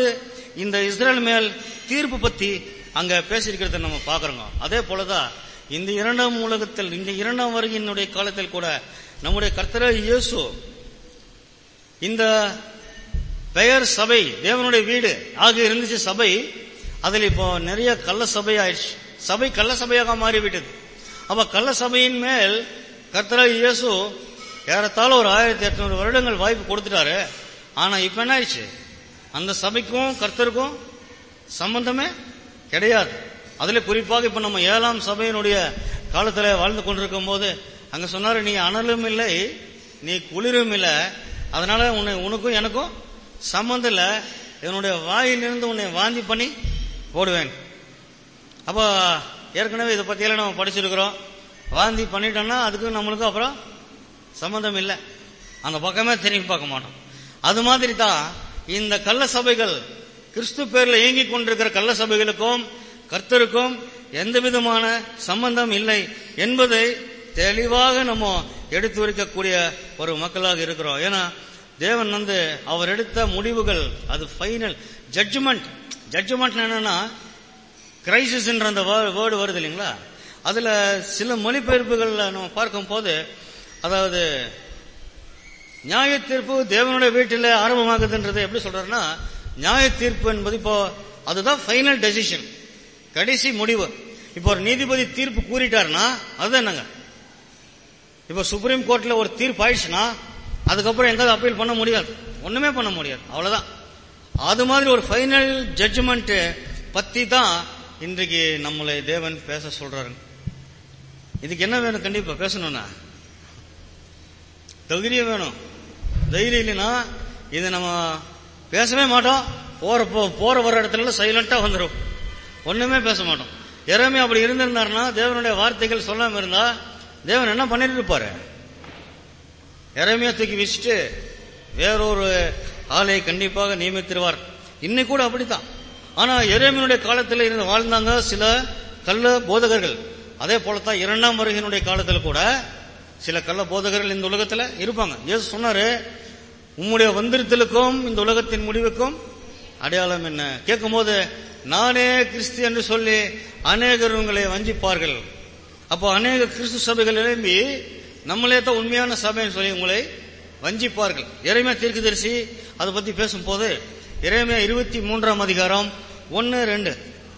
இந்த இஸ்ரேல் மேல் தீர்ப்பு பத்தி அங்க பேசியிருக்கிறத நம்ம பாக்குறோங்க அதே போலதான் இந்த இரண்டாம் உலகத்தில் இந்த இரண்டாம் வருகையினுடைய காலத்தில் கூட நம்முடைய கர்த்தர இயேசு இந்த பெயர் சபை தேவனுடைய வீடு ஆக இருந்துச்சு சபை அதில் இப்போ நிறைய கள்ள சபை ஆயிடுச்சு சபை கள்ள சபையாக மாறிவிட்டது அப்ப கள்ள சபையின் மேல் கர்த்தரா இயேசு ஏறத்தாழ ஒரு ஆயிரத்தி எட்நூறு வருடங்கள் வாய்ப்பு கொடுத்துட்டாரு ஆனா இப்ப என்ன ஆயிடுச்சு அந்த சபைக்கும் கர்த்தருக்கும் சம்பந்தமே கிடையாது அதுல குறிப்பாக இப்ப நம்ம ஏழாம் சபையினுடைய காலத்துல வாழ்ந்து கொண்டிருக்கும் போது அங்க சொன்னாரு நீ அனலும் இல்லை நீ குளிரும் இல்லை அதனால உன்னை உனக்கும் எனக்கும் சம்பந்தம் இல்ல என்னுடைய வாயிலிருந்து உன்னை வாந்தி பண்ணி போடுவேன் அப்போ ஏற்கனவே இதை பத்தியெல்லாம் நம்ம படிச்சிருக்கிறோம் வாந்தி பண்ணிட்டோம்னா அதுக்கு நம்மளுக்கும் அப்புறம் சம்பந்தம் இல்லை அந்த பக்கமே திரும்பி பார்க்க மாட்டோம் அது மாதிரி தான் இந்த கள்ள சபைகள் கிறிஸ்து பேர்ல இயங்கிக் கொண்டிருக்கிற கள்ள சபைகளுக்கும் கர்த்தருக்கும் எந்த விதமான சம்பந்தம் இல்லை என்பதை தெளிவாக நம்ம எடுத்து வைக்கக்கூடிய ஒரு மக்களாக இருக்கிறோம் ஏன்னா தேவன் வந்து அவர் எடுத்த முடிவுகள் அது ஃபைனல் ஜட்ஜ்மெண்ட் ஜட்ஜ்மெண்ட் என்னன்னா கிரைசிஸ்ன்ற அந்த வேர்டு வருது இல்லைங்களா அதுல சில மொழிபெயர்ப்புகள்ல நம்ம பார்க்கும் போது அதாவது நியாய தீர்ப்பு தேவனுடைய வீட்டில் ஆரம்பமாகுதுன்றது எப்படி சொல்றாருன்னா நியாய தீர்ப்பு என்பது இப்போ அதுதான் ஃபைனல் டெசிஷன் கடைசி முடிவு இப்போ ஒரு நீதிபதி தீர்ப்பு கூறிட்டாருன்னா அதுதான் என்னங்க இப்போ சுப்ரீம் கோர்ட்ல ஒரு தீர்ப்பு ஆயிடுச்சுன்னா அதுக்கப்புறம் எங்காவது அப்பீல் பண்ண முடியாது ஒண்ணுமே பண்ண முடியாது அவ்வளவுதான் அது மாதிரி ஒரு ஃபைனல் ஜட்ஜ்மெண்ட் பத்தி தான் இன்றைக்கு நம்மளை தேவன் பேச சொல்றாரு இதுக்கு என்ன வேணும் கண்டிப்பா பேசணும்னா தைரியம் வேணும் தைரியம் இல்லைன்னா இது நம்ம பேசவே மாட்டோம் போற போ- போற வர இடத்துல சைலண்டா வந்துடும் ஒண்ணுமே பேச மாட்டோம் இறமே அப்படி இருந்திருந்தாருன்னா தேவனுடைய வார்த்தைகள் சொல்லாம இருந்தா தேவன் என்ன பண்ணிட்டு இருப்பாரு இறமையா தூக்கி வச்சுட்டு வேறொரு ஆளை கண்டிப்பாக நியமித்திருவார் இன்னைக்கு கூட அப்படித்தான் ஆனா எரேமியனுடைய காலத்தில் இருந்து வாழ்ந்தாங்க சில கள்ள போதகர்கள் அதே போலத்தான் இரண்டாம் வருகையினுடைய காலத்தில் கூட சில கள்ள போதகர்கள் இந்த உலகத்துல இருப்பாங்க இயேசு சொன்னாரு உம்முடைய வந்திருத்தலுக்கும் இந்த உலகத்தின் முடிவுக்கும் அடையாளம் என்ன கேட்கும்போது நானே கிறிஸ்து என்று சொல்லி அநேகர் உங்களை வஞ்சிப்பார்கள் அப்போ அநேக கிறிஸ்து சபைகள் எழும்பி நம்மளே தான் உண்மையான சபைன்னு சொல்லி உங்களை வஞ்சிப்பார்கள் இறைமையா தீர்க்கதரிசி அதை பத்தி பேசும்போது இறைமையா இருபத்தி மூன்றாம் அதிகாரம் ஒன்னு ரெண்டு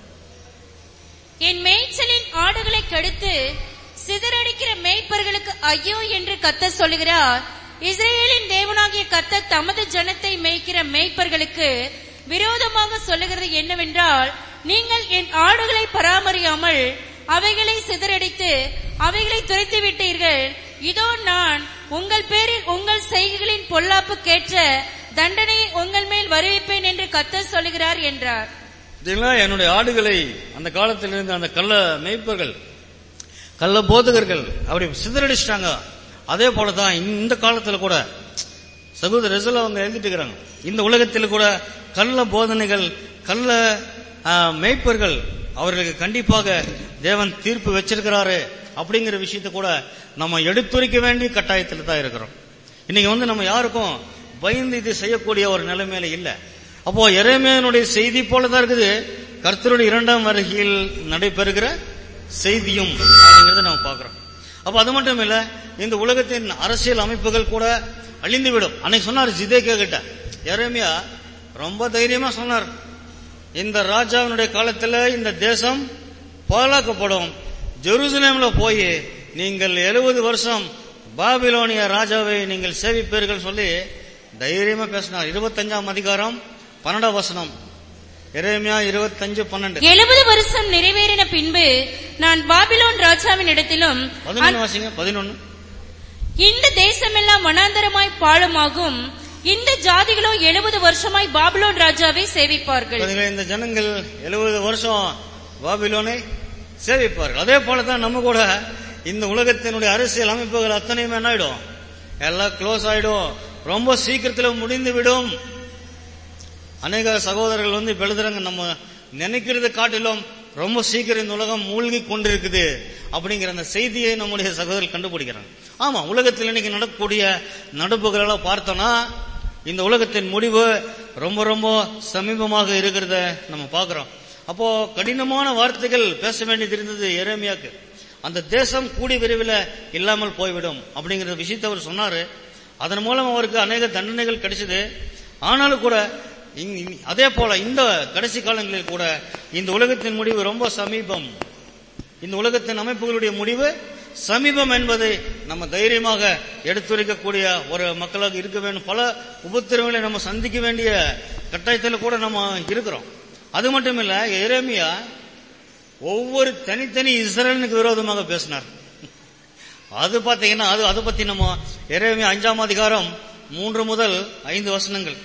என் மேய்ச்சலின் ஆடுகளை கெடுத்து சிதறடிக்கிற மேய்ப்பர்களுக்கு ஐயோ என்று கத்த சொல்லுகிறார் இஸ்ரேலின் தேவனாகிய கத்த தமது ஜனத்தை மேய்க்கிற மேய்ப்பர்களுக்கு விரோதமாக சொல்லுகிறது என்னவென்றால் நீங்கள் என் ஆடுகளை பராமரியாமல் அவைகளை சிதறடித்து அவைகளை துரைத்து விட்டீர்கள் இதோ நான் உங்கள் பேரில் உங்கள் செய்கைகளின் பொல்லாப்புக்கேற்ற தண்டனையை உங்கள் மேல் வருவிப்பேன் என்று கத்த சொல்லுகிறார் என்றார் இதெல்லாம் என்னுடைய ஆடுகளை அந்த காலத்தில் இருந்த அந்த கள்ள மேய்ப்பர்கள் கள்ள போதகர்கள் அப்படி சிதறடிச்சிட்டாங்க அதே போலதான் இந்த காலத்துல கூட சகோதர ரிசல் அவங்க எழுதிட்டு இருக்கிறாங்க இந்த உலகத்தில் கூட கள்ள போதனைகள் கள்ள ஆ, மேய்ப்பர்கள் அவர்களுக்கு கண்டிப்பாக தேவன் தீர்ப்பு வச்சிருக்கிறாரு அப்படிங்கிற விஷயத்தை கூட நம்ம எடுத்துரைக்க வேண்டிய கட்டாயத்தில் தான் இருக்கிறோம் இன்னைக்கு வந்து நம்ம யாருக்கும் பயந்து இது செய்யக்கூடிய ஒரு நிலைமையில இல்ல அப்போ எரேமியனுடைய செய்தி போல தான் இருக்குது கர்த்தருடைய இரண்டாம் வருகையில் நடைபெறுகிற செய்தியும் அப்படிங்கறத நம்ம பார்க்கிறோம் அப்ப அது மட்டும் இல்ல இந்த உலகத்தின் அரசியல் அமைப்புகள் கூட அழிந்துவிடும் அன்னைக்கு சொன்னார் ஜிதேக்கியா கிட்ட எரேமியா ரொம்ப தைரியமா சொன்னார் இந்த ராஜாவினுடைய காலத்துல இந்த தேசம் பாழாக்கப்படும் ஜெருசலேம்ல போய் நீங்கள் எழுபது வருஷம் பாபிலோனிய ராஜாவை நீங்கள் சேவிப்பீர்கள் சொல்லி தைரியமா பேசினார் இருபத்தஞ்சாம் அதிகாரம் பன்னெண்டாம் வசனம் எரேமியா இருபத்தஞ்சு பன்னெண்டு எழுபது வருஷம் நிறைவேறின பின்பு நான் பாபிலோன் ராஜாவின் இடத்திலும் பதினொன்னு வாசிங்க பதினொன்னு இந்த தேசமெல்லாம் வனாந்தரமாய் பாழுமாகும் இந்த ஜாதிகளோ எழுபது வருஷமாய் பாபிலோன் ராஜாவை சேவிப்பார்கள் பாத்தீங்களா, இந்த ஜனங்கள் எழுபது வருஷம் பாபிலோனை சேவிப்பார்கள் அதே போலதான் நம்ம கூட இந்த உலகத்தினுடைய அரசியல் அமைப்புகள் அத்தனையுமே என்ன ஆயிடும் எல்லாம் க்ளோஸ் ஆயிடும் ரொம்ப சீக்கிரத்துல முடிந்து விடும் அநேக சகோதரர்கள் வந்து இப்ப எழுதுறாங்க நம்ம நினைக்கிறது காட்டிலும் ரொம்ப சீக்கிரம் இந்த உலகம் மூழ்கி கொண்டிருக்குது அப்படிங்கிற அந்த செய்தியை நம்முடைய சகோதரர்கள் கண்டுபிடிக்கிறாங்க ஆமா உலகத்தில் இன்னைக்கு நடக்கக்கூடிய நடப்புகள் எல்லாம் பார்த்தோம்னா இந்த உலகத்தின் முடிவு ரொம்ப ரொம்ப சமீபமாக இருக்கிறத நம்ம பார்க்கிறோம் அப்போ கடினமான வார்த்தைகள் பேச வேண்டியது இருந்தது எரேமியாக்கு அந்த தேசம் கூடி விரைவில் இல்லாமல் போய்விடும் அப்படிங்கிற விஷயத்தை அவர் சொன்னாரு அதன் மூலம் அவருக்கு அநேக தண்டனைகள் கிடைச்சது ஆனாலும் கூட இங்- இங்- அதே போல இந்த கடைசி காலங்களில் கூட இந்த உலகத்தின் முடிவு ரொம்ப சமீபம் இந்த உலகத்தின் அமைப்புகளுடைய முடிவு சமீபம் என்பதை நம்ம தைரியமாக எடுத்துரைக்கக்கூடிய ஒரு மக்களாக இருக்க வேண்டும் பல உபத்திரவங்களை நம்ம சந்திக்க வேண்டிய கட்டாயத்தில் கூட நம்ம இருக்கிறோம் அது மட்டும் இல்ல எரேமியா ஒவ்வொரு தனித்தனி இஸ்ரேலுக்கு விரோதமாக பேசினார் அது பாத்தீங்கன்னா அது அதை பத்தி நம்ம எரேமியா அஞ்சாம் அதிகாரம் மூன்று முதல் ஐந்து வசனங்கள்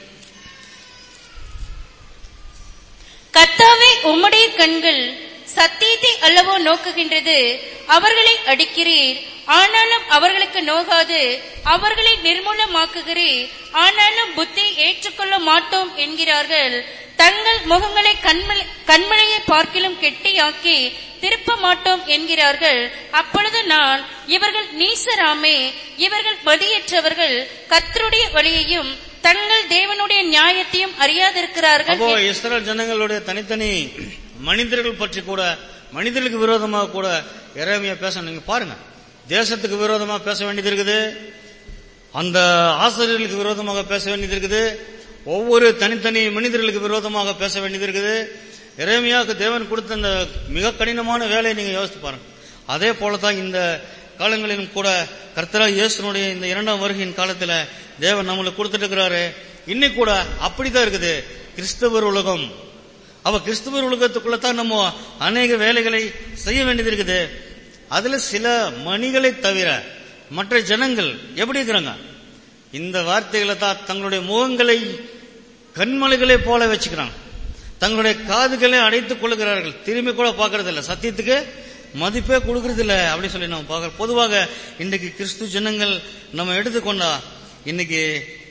கர்த்தாவே உம்முடைய கண்கள் சத்தியத்தை அல்லவோ நோக்குகின்றது அவர்களை அடிக்கிறீர் ஆனாலும் அவர்களுக்கு நோகாது அவர்களை நிர்மூலமாக்குகிறீர் ஆனாலும் புத்தி ஏற்றுக்கொள்ள மாட்டோம் என்கிறார்கள் தங்கள் முகங்களை கண்மலை கண்மலையை பார்க்கிலும் கெட்டியாக்கி திருப்ப மாட்டோம் என்கிறார்கள் அப்பொழுது நான் இவர்கள் நீசராமே இவர்கள் மதியற்றவர்கள் கர்த்தருடைய வழியையும் தங்கள் தேவனுடைய நியாயத்தையும் அறியாதிருக்கிறார்கள் அப்போ இஸ்ரேல் ஜனங்களுடைய தனித்தனி மனிதர்கள் பற்றி கூட மனிதர்களுக்கு விரோதமாக கூட எரேமியா பேச நீங்க பாருங்க தேசத்துக்கு விரோதமா பேச வேண்டியது இருக்குது அந்த ஆசிரியர்களுக்கு விரோதமாக பேச வேண்டியது இருக்குது ஒவ்வொரு தனித்தனி மனிதர்களுக்கு விரோதமாக பேச வேண்டியது இருக்குது எரேமியாவுக்கு தேவன் கொடுத்த அந்த மிக கடினமான வேலையை நீங்க யோசித்து பாருங்க அதே போலதான் இந்த காலங்களிலும் கூட கர்த்தரா இயேசுனுடைய இந்த இரண்டாம் வருகையின் காலத்துல தேவன் நம்மளுக்கு கொடுத்துட்டு இருக்கிறாரு இன்னைக்கு கூட அப்படிதான் இருக்குது கிறிஸ்தவர் உலகம் அவ கிறிஸ்தவர் உலகத்துக்குள்ள தான் நம்ம அநேக வேலைகளை செய்ய வேண்டியது இருக்குது அதுல சில மணிகளை தவிர மற்ற ஜனங்கள் எப்படி இருக்கிறாங்க இந்த வார்த்தைகளை தான் தங்களுடைய முகங்களை கண்மலைகளை போல வச்சுக்கிறாங்க தங்களுடைய காதுகளை அடைத்துக் கொள்ளுகிறார்கள் திரும்பி கூட பார்க்கறது இல்ல சத்தியத்துக்கு மதிப்பே கொடுக்கறது இல்ல அப்படின்னு சொல்லி நம்ம பார்க்கிறோம் பொதுவாக இன்னைக்கு கிறிஸ்து ஜனங்கள் நம்ம எடுத்துக்கொண்டா இன்னைக்கு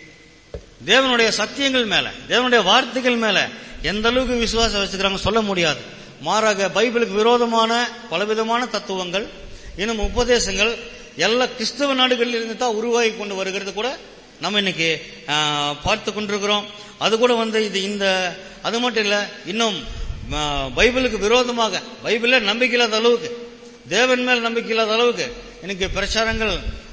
தேவனுடைய சத்தியங்கள் மேல தேவனுடைய வார்த்தைகள் மேல எந்த அளவுக்கு விசுவாசம் வச்சுக்கிறாங்க சொல்ல முடியாது மாறாக பைபிளுக்கு விரோதமான பலவிதமான தத்துவங்கள் இன்னும் உபதேசங்கள் எல்லா கிறிஸ்தவ நாடுகளில் இருந்து தான் உருவாகி கொண்டு வருகிறது கூட நம்ம இன்னைக்கு ஆஹ், பார்த்து கொண்டிருக்கிறோம் அது கூட வந்து இது இந்த அது மட்டும் இல்ல இன்னும் ஆஹ், பைபிளுக்கு விரோதமாக பைபிள்ல நம்பிக்கை இல்லாத அளவுக்கு தேவன் மேல் நம்பிக்கை இல்லாத அளவுக்கு இன்னைக்கு பிரச்சாரங்கள்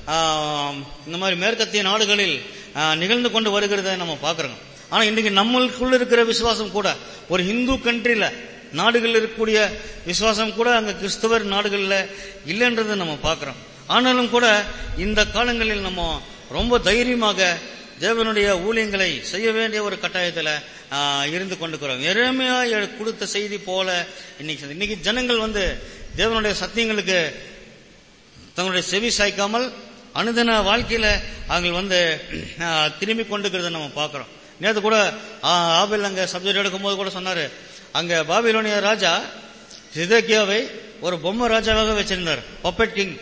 ஆஹ், இந்த மாதிரி மேற்கத்திய நாடுகளில் ஆஹ், நிகழ்ந்து கொண்டு வருகிறத நம்ம பார்க்கிறோம் ஆனா இன்னைக்கு நம்மளுக்குள்ள இருக்கிற விசுவாசம் கூட ஒரு ஹிந்து கண்ட்ரில நாடுகளில் இருக்கக்கூடிய விசுவாசம் கூட அங்க கிறிஸ்தவர் நாடுகள்ல இல்லைன்றதை நம்ம பார்க்கிறோம் ஆனாலும் கூட இந்த காலங்களில் நம்ம ரொம்ப தைரியமாக தேவனுடைய ஊழியங்களை செய்ய வேண்டிய ஒரு கட்டாயத்துல ஆஹ், இருந்து கொண்டிருக்கிறோம் எரேமியா எ- கொடுத்த செய்தி போல இன்னைக்கு இன்னைக்கு ஜனங்கள் வந்து தேவனுடைய சத்தியங்களுக்கு தங்களுடைய செவி சாய்க்காமல் அனுதின வாழ்க்கையில அவங்க வந்து ஆஹ், திரும்பி கொண்டுக்கிறத நம்ம பார்க்கிறோம் நேத்து கூட ஆஹ், ஆபேல் அங்க சப்ஜெக்ட் எடுக்கும்போது கூட சொன்னாரு அங்க பாபிலோனிய ராஜா சிதக்கியாவை ஒரு பொம்மை ராஜாவாக வச்சிருந்தார் பப்பட் கிங்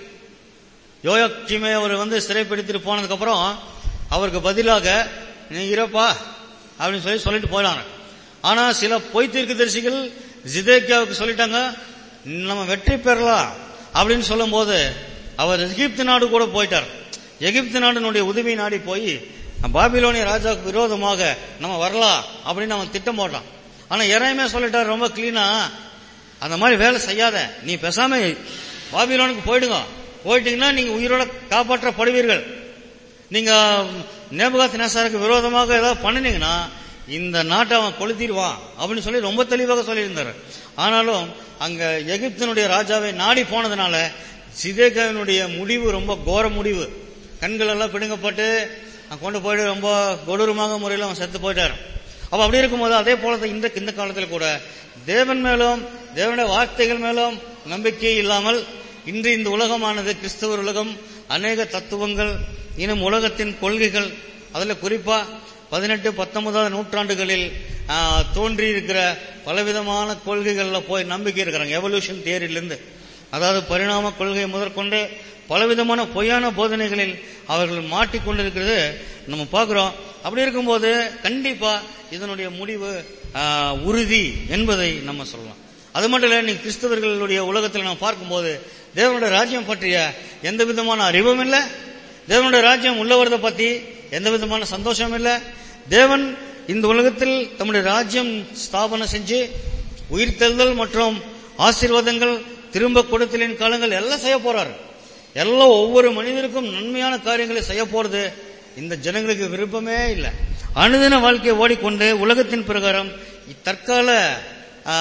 யோயாக்கிமே அவர் வந்து சிறைப்பிடித்துட்டு போனதுக்கு அப்புறம் அவருக்கு பதிலாக நீ இருப்பா அப்படின்னு சொல்லி சொல்லிட்டு போயிடாங்க ஆனா சில பொய் தீர்க்கதரிசிகள் ஜிதேக்கியாவுக்கு சொல்லிட்டாங்க நம்ம வெற்றி பெறலாம் அப்படின்னு சொல்லும்போது அவர் எகிப்து நாடு கூட போயிட்டார் எகிப்து நாட்டினுடைய உதவி நாடி போய் பாபிலோனிய ராஜாவுக்கு விரோதமாக நம்ம வரலாம் அப்படின்னு அவன் திட்டம் போட்டான் ஆனா இறையமே சொல்லிட்டார் ரொம்ப கிளீனா அந்த மாதிரி வேலை செய்யாத நீ பேசாம பாபிலோனுக்கு போயிடுங்க போயிட்டீங்கன்னா நீங்க உயிரோட காப்பாற்றப்படுவீர்கள் நீங்க நேபகாத் நேசாருக்கு விரோதமாக ஏதாவது பண்ணினீங்கன்னா இந்த நாட்டை அவன் கொளுத்திடுவான் அப்படின்னு சொல்லி ரொம்ப தெளிவாக சொல்லியிருந்தார் ஆனாலும் அங்க எகிப்தினுடைய ராஜாவை நாடி போனதுனால சிதேகாவினுடைய முடிவு ரொம்ப கோர முடிவு கண்கள் எல்லாம் பிடுங்கப்பட்டு அவன் கொண்டு போயிட்டு ரொம்ப கொடூரமாக முறையில் அவன் செத்து போயிட்டார் அப்ப அப்படி இருக்கும்போது அதே போல தான் இந்த இந்த காலத்தில் கூட தேவன் மேலும் தேவனுடைய வார்த்தைகள் மேலும் நம்பிக்கை இல்லாமல் இன்று இந்த உலகமானது கிறிஸ்தவர் உலகம் அநேக தத்துவங்கள் இன்னும் உலகத்தின் கொள்கைகள் அதுல குறிப்பா பதினெட்டு பத்தொன்பதாவது நூற்றாண்டுகளில் தோன்றி இருக்கிற பலவிதமான கொள்கைகள்ல போய் நம்பிக்கை இருக்கிறாங்க எவல்யூஷன் தியரியிலிருந்து அதாவது பரிணாம கொள்கை முதற்கொண்டு பலவிதமான பொய்யான போதனைகளில் அவர்கள் மாட்டிக்கொண்டிருக்கிறது நம்ம பார்க்கிறோம் அப்படி இருக்கும்போது கண்டிப்பா இதனுடைய முடிவு ஆஹ், உறுதி என்பதை நம்ம சொல்லலாம் அது மட்டும் இல்ல நீ கிறிஸ்தவர்களுடைய உலகத்தில் நம்ம பார்க்கும்போது தேவனுடைய ராஜ்யம் பற்றிய எந்த விதமான அறிவும் இல்லை தேவனுடைய ராஜ்யம் உள்ள வரதை பத்தி எந்த விதமான சந்தோஷமும் இல்ல தேவன் இந்த உலகத்தில் தம்முடைய ராஜ்யம் ஸ்தாபனம் செஞ்சு உயிர்த்தெழுதல் மற்றும் ஆசீர்வாதங்கள் திரும்ப கொடுத்தலின் காலங்கள் எல்லாம் செய்ய போறாரு எல்லாம் ஒவ்வொரு மனிதருக்கும் நன்மையான காரியங்களை செய்ய போறது இந்த ஜனங்களுக்கு விருப்பமே இல்லை அனுதின வாழ்க்கையை ஓடிக்கொண்டு உலகத்தின் பிரகாரம் தற்கால ஆ,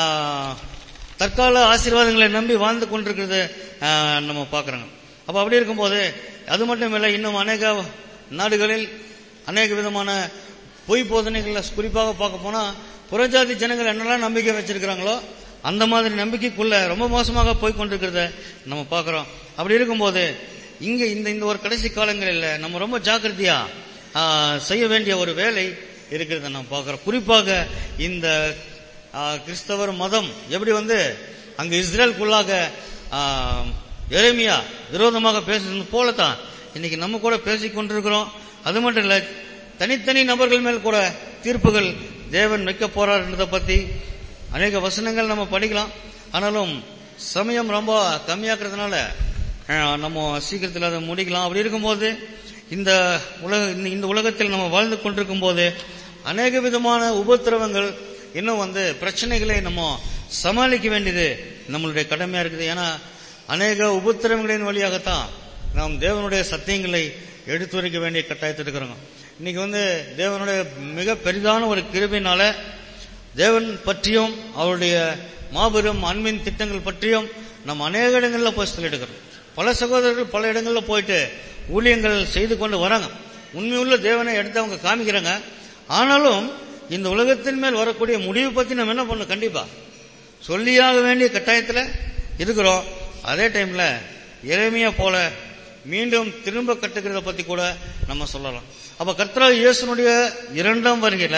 தற்கால ஆசீர்வாதங்களை நம்பி வாழ்ந்து கொண்டிருக்கிறது ஆ, நம்ம பார்க்கறோங்க அப்ப அப்படி இருக்கும்போது அது மட்டும் இல்லை இன்னும் அநேக நாடுகளில் அநேக விதமான பொய் போதனைகளை குறிப்பாக பார்க்க போனா புறஜாதி ஜனங்கள் என்னெல்லாம் நம்பிக்கை வச்சிருக்கிறாங்களோ அந்த மாதிரி நம்பிக்கைக்குள்ள ரொம்ப மோசமாக போய் கொண்டிருக்கிறத நம்ம பார்க்கிறோம் அப்படி இருக்கும்போது இங்க இந்த இந்த ஒரு கடைசி காலங்களில் நம்ம ரொம்ப ஜாக்கிரதையா ஆ, செய்ய வேண்டிய ஒரு வேலை இருக்கிறத நம்ம பார்க்கிறோம் குறிப்பாக இந்த ஆ, கிறிஸ்தவர் மதம் எப்படி வந்து அங்க இஸ்ரேலுக்குள்ளாக ஆ, எரேமியா விரோதமாக பேசுறது போலதான் இன்னைக்கு நம்ம கூட பேசிக் கொண்டிருக்கிறோம் அது மட்டும் இல்ல தனித்தனி நபர்கள் மேல் கூட தீர்ப்புகள் தேவன் வைக்க போறார்ன்றத பத்தி அநேக வசனங்கள் நம்ம படிக்கலாம் ஆனாலும் சமயம் ரொம்ப கம்மியாக்குறதுனால அஹ், நம்ம சீக்கிரத்தில் அதை முடிக்கலாம் அப்படி இருக்கும்போது இந்த உலக இந்த- இந்த உலகத்தில் நம்ம வாழ்ந்து கொண்டிருக்கும் போது அநேக விதமான உபத்திரவங்கள் இன்னும் வந்து பிரச்சனைகளை நம்ம சமாளிக்க வேண்டியது நம்மளுடைய கடமையா இருக்குது ஏன்னா அநேக உபத்திரவங்களின் வழியாகத்தான் நாம் தேவனுடைய சத்தியங்களை எடுத்துரைக்க வேண்டிய கட்டாயத்தில் இருக்கிறோங்க இன்னைக்கு வந்து தேவனுடைய மிக பெரிதான ஒரு கிருபையினால தேவன் பற்றியும் அவருடைய மாபெரும் அன்பின் திட்டங்கள் பற்றியும் நம்ம அநேக இடங்களில் போய் சொல்லிடுக்கிறோம் பல சகோதரர்கள் பல இடங்களில் போயிட்டு ஊழியங்கள் செய்து கொண்டு வராங்க உண்மையுள்ள தேவனை எடுத்து அவங்க காமிக்கிறாங்க ஆனாலும் இந்த உலகத்தின் மேல் வரக்கூடிய முடிவு பத்தி நம்ம என்ன பண்ணணும் கண்டிப்பா சொல்லியாக வேண்டிய கட்டாயத்தில் இருக்கிறோம் அதே டைம்ல இறைமையா போல மீண்டும் திரும்ப கட்டுக்கிறத பத்தி கூட நம்ம சொல்லலாம் அப்ப கர்த்தராக இயேசுனுடைய இரண்டாம் வருகையில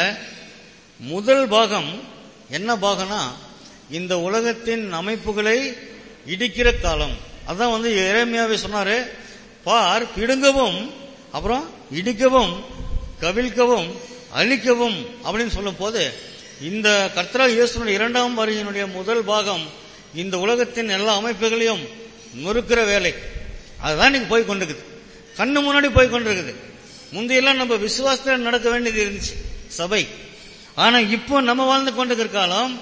முதல் பாகம் என்ன பாகம்னா இந்த உலகத்தின் அமைப்புகளை இடிக்கிற காலம் அதான் வந்து இறைமையாவே சொன்னாரு பார் பிடுங்கவும் அப்புறம் இடிக்கவும் கவிழ்க்கவும் அழிக்கவும் அப்படின்னு சொல்லும் போது இந்த கர்த்தரா இயேசுனுடைய இரண்டாம் வருகையினுடைய முதல் பாகம் இந்த உலகத்தின் எல்லா அமைப்புகளையும் நொறுக்கிற வேலை அதுதான் நீங்க போய் கொண்டிருக்குது கண்ணு முன்னாடி போய் கொண்டிருக்குது முந்தையெல்லாம் நம்ம விசுவாசத்தில் நடக்க வேண்டியது இருந்துச்சு சபை ஆனா இப்போ நம்ம வாழ்ந்து கொண்டிருக்கிற காலம்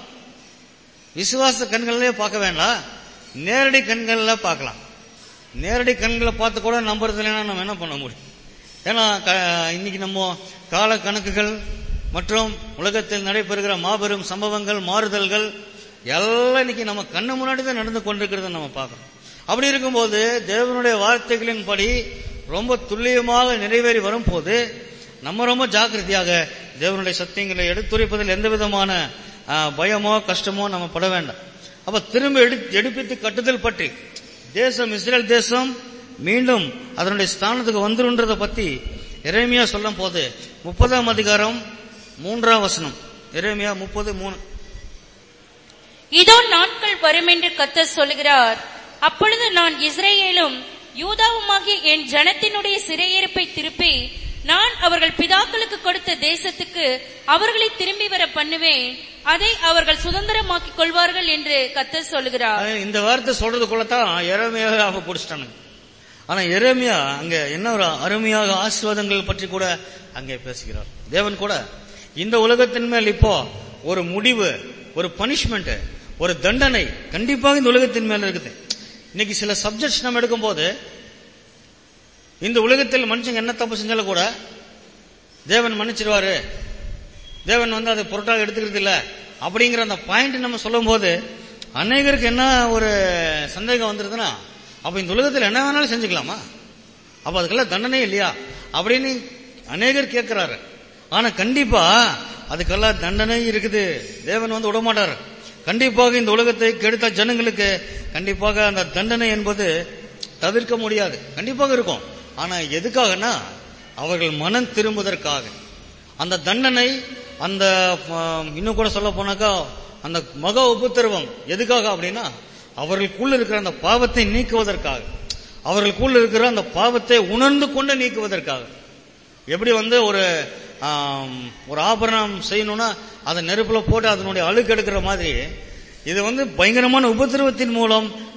விசுவாச கண்கள்லயே பார்க்க வேண்டாம் நேரடி கண்கள்ல பார்க்கலாம் நேரடி கண்களை பார்த்து கூட நம்புறது இல்லைன்னா நம்ம என்ன பண்ண முடியும் ஏன்னா க- இன்னைக்கு நம்ம கால கணக்குகள் மற்றும் உலகத்தில் நடைபெறுகிற மாபெரும் சம்பவங்கள் மாறுதல்கள் எல்லாம் இன்னைக்கு நம்ம கண்ணு முன்னாடி தான் நடந்து கொண்டிருக்கிறத நம்ம பார்க்கறோம் அப்படி இருக்கும்போது தேவனுடைய வார்த்தைகளின்படி ரொம்ப துல்லியமாக நிறைவேறி வரும்போது நம்ம ரொம்ப ஜாக்கிரதையாக தேவனுடைய சத்தியங்களை எடுத்துரைப்பதில் எந்த விதமான ஆ, பயமோ கஷ்டமோ நம்ம பட வேண்டாம் அப்ப திரும்ப எடு- எடுப்பித்து கட்டுதல் பற்றி தேசம் இஸ்ரேல் தேசம் மீண்டும் அதனுடைய ஸ்தானத்துக்கு வந்துருன்றத பத்தி எரேமியா சொல்லும் போது முப்பதாம் அதிகாரம் மூன்றாம் வசனம் எரேமியா முப்பது மூணு இதோ நாட்கள் வரும் என்று கர்த்தர் சொல்லுகிறார் அப்பொழுது நான் இஸ்ரேலும் யூதாவுமாகிய என் ஜனத்தினுடைய சிறையிருப்பை திருப்பி நான் அவர்கள் பிதாக்களுக்கு கொடுத்த தேசத்துக்கு அவர்களை திரும்பி வர பண்ணுவேன் அதை அவர்கள் சுதந்திரமாக்கிக் கொள்வார்கள் என்று கர்த்தர் சொல்லுகிறார் அது இந்த வார்த்தை சொல்றதுக்குள்ளதான் எரேமியாவை அவங்க பிடிச்சிட்டானுங்க ஆனா எரேமியா அங்க என்ன ஒரு அருமையாக ஆசீர்வாதங்கள் பற்றி கூட அங்கே பேசுகிறார் தேவன் கூட இந்த உலகத்தின் மேல் இப்போ ஒரு முடிவு ஒரு பனிஷ்மெண்ட் ஒரு தண்டனை கண்டிப்பாக இந்த உலகத்தின் மேல இருக்குது இன்னைக்கு சில சப்ஜெக்ட்ஸ் நம்ம எடுக்கும்போது இந்த உலகத்தில் மனுஷங்க என்ன தப்பு செஞ்சாலும் கூட தேவன் மன்னிச்சிருவாரு தேவன் வந்து அதை பொருட்டாக எடுத்துக்கிறது இல்ல அப்படிங்கிற அந்த பாயிண்ட் நம்ம சொல்லும் போது அநேகருக்கு என்ன ஒரு சந்தேகம் வந்துருதுன்னா அப்ப இந்த உலகத்தில் என்ன வேணாலும் செஞ்சுக்கலாமா அப்ப அதுக்கெல்லாம் தண்டனை இல்லையா அப்படின்னு அநேகர் கேட்கிறாரு ஆனா கண்டிப்பா அதுக்கெல்லாம் தண்டனை இருக்குது தேவன் வந்து விடமாட்டாரு கண்டிப்பாக இந்த உலகத்தை கெடுத்த ஜனங்களுக்கு கண்டிப்பாக அந்த தண்டனை என்பது தவிர்க்க முடியாது கண்டிப்பாக இருக்கும் ஆனா எதுக்காகனா அவர்கள் மனம் திரும்புவதற்காக அந்த தண்டனை அந்த ஆஹ், இன்னும் கூட சொல்ல போனாக்கா அந்த மக உபத்திரவம் எதுக்காக அப்படின்னா அவர்களுக்குள்ள இருக்கிற அந்த பாவத்தை நீக்குவதற்காக அவர்களுக்குள்ள இருக்கிற அந்த பாவத்தை உணர்ந்து கொண்டு நீக்குவதற்காக எப்படி வந்து ஒரு ஆம், ஒரு ஆபரணம் செய்யணும்னா அதை நெருப்புல போட்டு அதனுடைய அழுக்கு எடுக்கிற மாதிரி இது வந்து பயங்கரமான உபத்திரவத்தின் மூலம்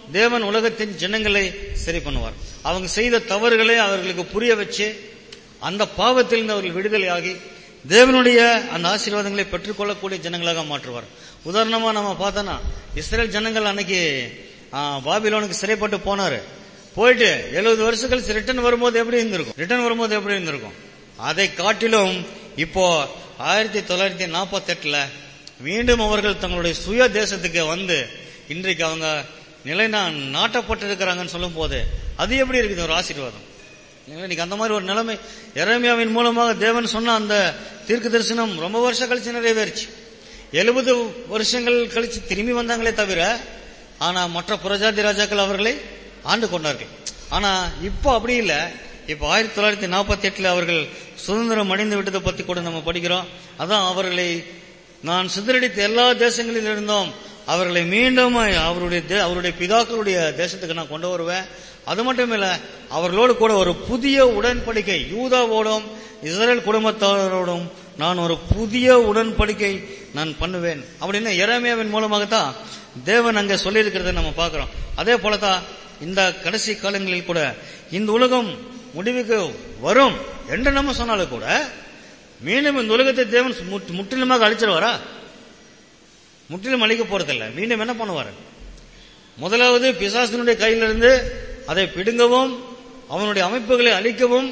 தேவன் உலகத்தின் ஜனங்களை சரி பண்ணுவார் அவங்க செய்த தவறுகளை அவர்களுக்கு புரிய வச்சு அந்த பாவத்திலிருந்து அவர்கள் விடுதலையாகி தேவனுடைய அந்த ஆசீர்வாதங்களை பெற்றுக்கொள்ளக்கூடிய ஜனங்களாக மாற்றுவார் உதாரணமா நம்ம பார்த்தோன்னா இஸ்ரேல் ஜனங்கள் அன்னைக்கு ஆ, பாபிலோனுக்கு சிறைப்பட்டு போனாரு போயிட்டு எழுபது வருஷம் கழிச்சு ரிட்டர்ன் வரும்போது எப்படி இருந்திருக்கும் ரிட்டர்ன் வரும்போது எப்படி இருந்திருக்கும் அதை காட்டிலும் இப்போ ஆயிரத்தி தொள்ளாயிரத்தி நாற்பத்தி எட்டுல மீண்டும் அவர்கள் தங்களுடைய சுய தேசத்துக்கு வந்து இன்றைக்கு அவங்க நிலைநா நாட்டப்பட்டிருக்கிறாங்கன்னு சொல்லும் போது அது எப்படி இருக்குது ஒரு ஆசீர்வாதம் இன்னைக்கு அந்த மாதிரி ஒரு நிலைமை எரேமியாவின் மூலமாக தேவன் சொன்ன அந்த தீர்க்க தரிசனம் ரொம்ப வருஷம் கழிச்சு நிறைவேறுச்சு எழுபது வருஷங்கள் கழிச்சு திரும்பி வந்தாங்களே தவிர ஆனா மற்ற புரஜாதி ராஜாக்கள் அவர்களை ஆண்டு கொண்டார்கள் ஆனா இப்போ அப்படி இல்ல இப்போ ஆயிரத்தி தொள்ளாயிரத்தி நாற்பத்தி எட்டுல அவர்கள் சுதந்திரம் அடைந்து விட்டதை பத்தி கூட நம்ம படிக்கிறோம் அதான் அவர்களை நான் சிதறடித்த எல்லா தேசங்களில் இருந்தோம் அவர்களை மீண்டும் அவருடைய தே- அவருடைய பிதாக்களுடைய தேசத்துக்கு நான் கொண்டு வருவேன் அது மட்டும் இல்ல அவர்களோடு கூட ஒரு புதிய உடன்படிக்கை யூதாவோடும் இஸ்ரேல் குடும்பத்தாரோடும் நான் ஒரு புதிய உடன்படிக்கை நான் பண்ணுவேன் அப்படின்னு எரேமியாவின் மூலமாகத்தான் தேவன் அங்க சொல்லியிருக்கிறத நம்ம பார்க்கிறோம் அதே போலதான் இந்த கடைசி காலங்களில் கூட இந்த உலகம் முடிவுக்கு வரும் என்று நம்ம சொன்னாலும் கூட மீண்டும் இந்த உலகத்தை தேவன் முற்று- முற்றிலுமாக அழிச்சிருவாரா முற்றிலும் அழிக்க போறதில்ல மீண்டும் என்ன பண்ணுவாரு முதலாவது பிசாசனுடைய கையிலிருந்து அதை பிடுங்கவும் அவனுடைய அமைப்புகளை அழிக்கவும்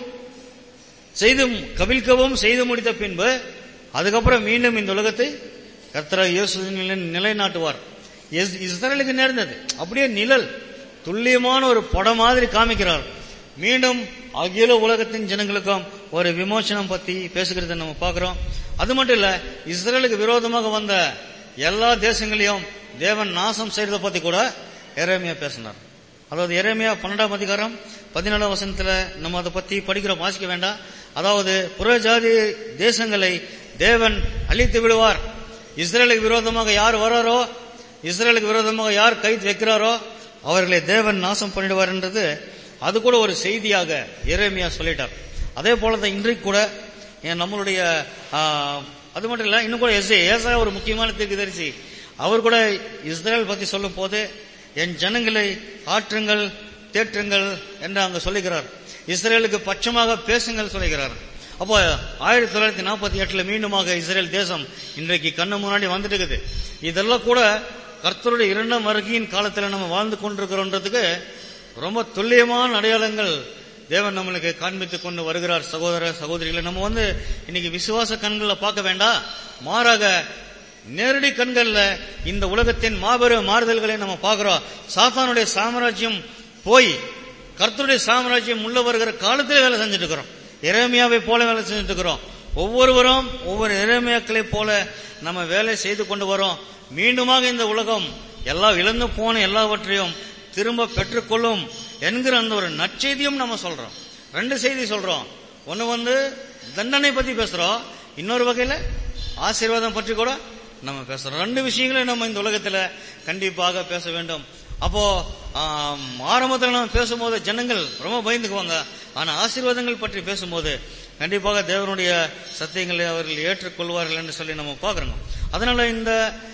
செய்து கவிழ்க்கவும் செய்து முடித்த பின்பு அதுக்கப்புறம் மீண்டும் இந்த உலகத்தை கர்த்தரா இயேசு நிலை- நிலைநாட்டுவார் இஸ்- இஸ்ரேலுக்கு நேர்ந்தது அப்படியே நிழல் துல்லியமான ஒரு படம் மாதிரி காமிக்கிறார் மீண்டும் அகில உலகத்தின் ஜனங்களுக்கும் ஒரு விமோசனம் பத்தி பேசுகிறத நம்ம பார்க்கிறோம் அது மட்டும் இல்ல இஸ்ரேலுக்கு விரோதமாக வந்த எல்லா தேசங்களையும் தேவன் நாசம் செய்யறத பத்தி கூட எரேமியா பேசினார் அதாவது எரேமியா பன்னெண்டாம் அதிகாரம் பதினேழாம் வசனத்துல நம்ம அதை பத்தி படிக்கிறோம் வாசிக்க வேண்டாம் அதாவது புறஜாதி தேசங்களை தேவன் அழித்து விடுவார் இஸ்ரேலுக்கு விரோதமாக யார் வராரோ இஸ்ரேலுக்கு விரோதமாக யார் கை வைக்கிறாரோ அவர்களை தேவன் நாசம் பண்ணிடுவார்ன்றது அது கூட ஒரு செய்தியாக எரேமியா சொல்லிட்டார் அதே போலதான் இன்றைக்கு கூட ஏன் நம்மளுடைய ஆ, அது மட்டும் இல்ல இன்னும் கூட எஸ்ஏ ஏசா ஒரு முக்கியமான தீர்க்கதரிசி அவர் கூட இஸ்ரேல் பத்தி சொல்லும் போது என் ஜனங்களை ஆற்றுங்கள் தேற்றுங்கள் என்று அங்க சொல்லுகிறார் இஸ்ரேலுக்கு பட்சமாக பேசுங்கள் சொல்லுகிறார் அப்போ ஆயிரத்தி தொள்ளாயிரத்தி நாற்பத்தி எட்டுல மீண்டுமாக இஸ்ரேல் தேசம் இன்றைக்கு கண்ணு முன்னாடி வந்துட்டு இருக்குது இதெல்லாம் கூட கர்த்தருடைய இரண்டாம் வருகையின் காலத்துல நம்ம வாழ்ந்து கொண்டிருக்கிறோன்றதுக்கு ரொம்ப துல்லியமான அடையாளங்கள் தேவன் நம்மளுக்கு காண்பித்துக் கொண்டு வருகிறார் சகோதர சகோதரிகளை நம்ம வந்து இன்னைக்கு விசுவாச கண்கள்ல பார்க்க வேண்டாம் மாறாக நேரடி கண்கள்ல இந்த உலகத்தின் மாபெரும் மாறுதல்களை நம்ம பார்க்கிறோம் சாத்தானுடைய சாம்ராஜ்யம் போய் கர்த்தருடைய சாம்ராஜ்யம் உள்ள வருகிற காலத்திலே வேலை செஞ்சுட்டு இருக்கிறோம் இறைமையாவை போல வேலை செஞ்சுட்டு இருக்கிறோம் ஒவ்வொருவரும் ஒவ்வொரு இறைமையாக்களை போல நம்ம வேலை செய்து கொண்டு வரோம் மீண்டுமாக இந்த உலகம் எல்லா இழந்து போன எல்லாவற்றையும் திரும்ப பெற்றுக்கொள்ளும் என்கிற அந்த ஒரு நற்செய்தியும் நம்ம சொல்றோம் ரெண்டு செய்தி சொல்றோம் ஒன்னு வந்து தண்டனை பத்தி பேசுறோம் இன்னொரு வகையில ஆசீர்வாதம் பற்றி கூட நம்ம பேசுறோம் ரெண்டு விஷயங்களை நம்ம இந்த உலகத்துல கண்டிப்பாக பேச வேண்டும் அப்போ ஆம், ஆரம்பத்துல நம்ம பேசும்போது ஜனங்கள் ரொம்ப பயந்துக்குவாங்க ஆனா ஆசீர்வாதங்கள் பற்றி பேசும்போது கண்டிப்பாக தேவனுடைய சத்தியங்களை அவர்கள் ஏற்றுக்கொள்வார்கள் என்று சொல்லி நம்ம பார்க்கிறோம் அதனால இந்த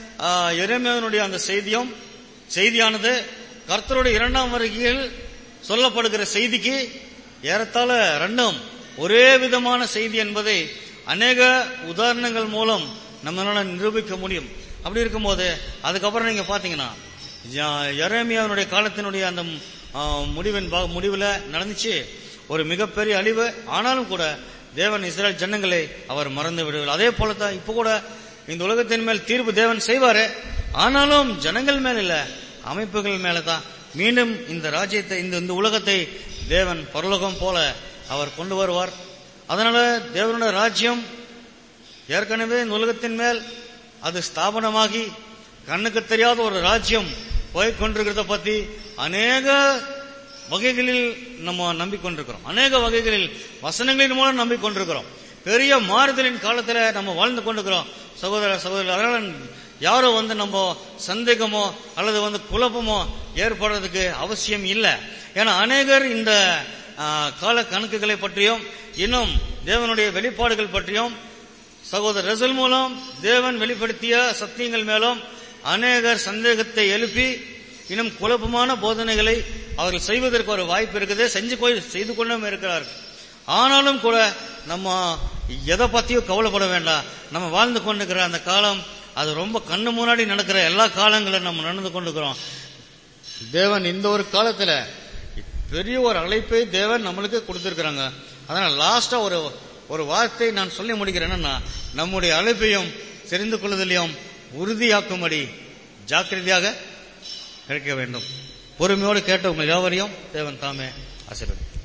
இறைமையனுடைய அந்த செய்தியும் செய்தியானது கர்த்தருடைய இரண்டாம் வருகையில் சொல்லப்படுகிற செய்திக்கு ஏறத்தாழ ரெண்டும் ஒரே விதமான செய்தி என்பதை அநேக உதாரணங்கள் மூலம் நம்மளால நிரூபிக்க முடியும் அப்படி இருக்கும்போது அதுக்கப்புறம் நீங்க பாத்தீங்கன்னா எரேமியாவினுடைய காலத்தினுடைய அந்த ஆ, முடிவின் பா- முடிவுல நடந்துச்சு ஒரு மிகப்பெரிய அழிவு ஆனாலும் கூட தேவன் இஸ்ரேல் ஜனங்களை அவர் மறந்து விடுவார் அதே போலதான் இப்ப கூட இந்த உலகத்தின் மேல் தீர்ப்பு தேவன் செய்வாரு ஆனாலும் ஜனங்கள் மேல் இல்ல அமைப்புகள் மேலதான் மீண்டும் இந்த ராஜ்யத்தை இந்த இந்த உலகத்தை தேவன் பரலோகம் போல அவர் கொண்டு வருவார் அதனால தேவனுடைய ராஜ்யம் ஏற்கனவே இந்த உலகத்தின் மேல் அது ஸ்தாபனமாகி கண்ணுக்கு தெரியாத ஒரு ராஜ்யம் போய் கொண்டிருக்கிறத பத்தி அநேக வகைகளில் நம்ம நம்பிக்கொண்டிருக்கிறோம் அநேக வகைகளில் வசனங்களின் மூலம் நம்பிக்கொண்டிருக்கிறோம் பெரிய மாறுதலின் காலத்துல நம்ம வாழ்ந்து கொண்டிருக்கிறோம் சகோதர சகோதரர் அதனால யாரோ வந்து நம்ம சந்தேகமோ அல்லது வந்து குழப்பமோ ஏற்படுறதுக்கு அவசியம் இல்லை ஏன்னா அநேகர் இந்த ஆ, கால கணக்குகளை பற்றியும் இன்னும் தேவனுடைய வெளிப்பாடுகள் பற்றியும் சகோதரர் ரசல் மூலம் தேவன் வெளிப்படுத்திய சத்தியங்கள் மேலும் அநேகர் சந்தேகத்தை எழுப்பி இன்னும் குழப்பமான போதனைகளை அவர்கள் செய்வதற்கு ஒரு வாய்ப்பு இருக்குது செஞ்சு கொ- செய்து கொண்டும் இருக்கிறார்கள் ஆனாலும் கூட நம்ம எதை பத்தியும் கவலைப்பட வேண்டாம் நம்ம வாழ்ந்து கொண்டிருக்கிற அந்த காலம் அது ரொம்ப கண்ணு முன்னாடி நடக்கிற எல்லா காலங்களும் நம்ம நடந்து கொண்டிருக்கிறோம் தேவன் இந்த ஒரு காலத்துல பெரிய ஒரு அழைப்பை தேவன் நம்மளுக்கு கொடுத்திருக்கிறாங்க அதனால லாஸ்டா ஒரு ஒரு வார்த்தை நான் சொல்லி முடிக்கிறேன் என்னன்னா நம்முடைய அழைப்பையும் தெரிந்து கொள்வதிலையும் உறுதியாக்கும்படி ஜாக்கிரதையாக இருக்க வேண்டும் பொறுமையோடு கேட்ட உங்கள் யாவரையும் தேவன் தாமே ஆசீர்வதி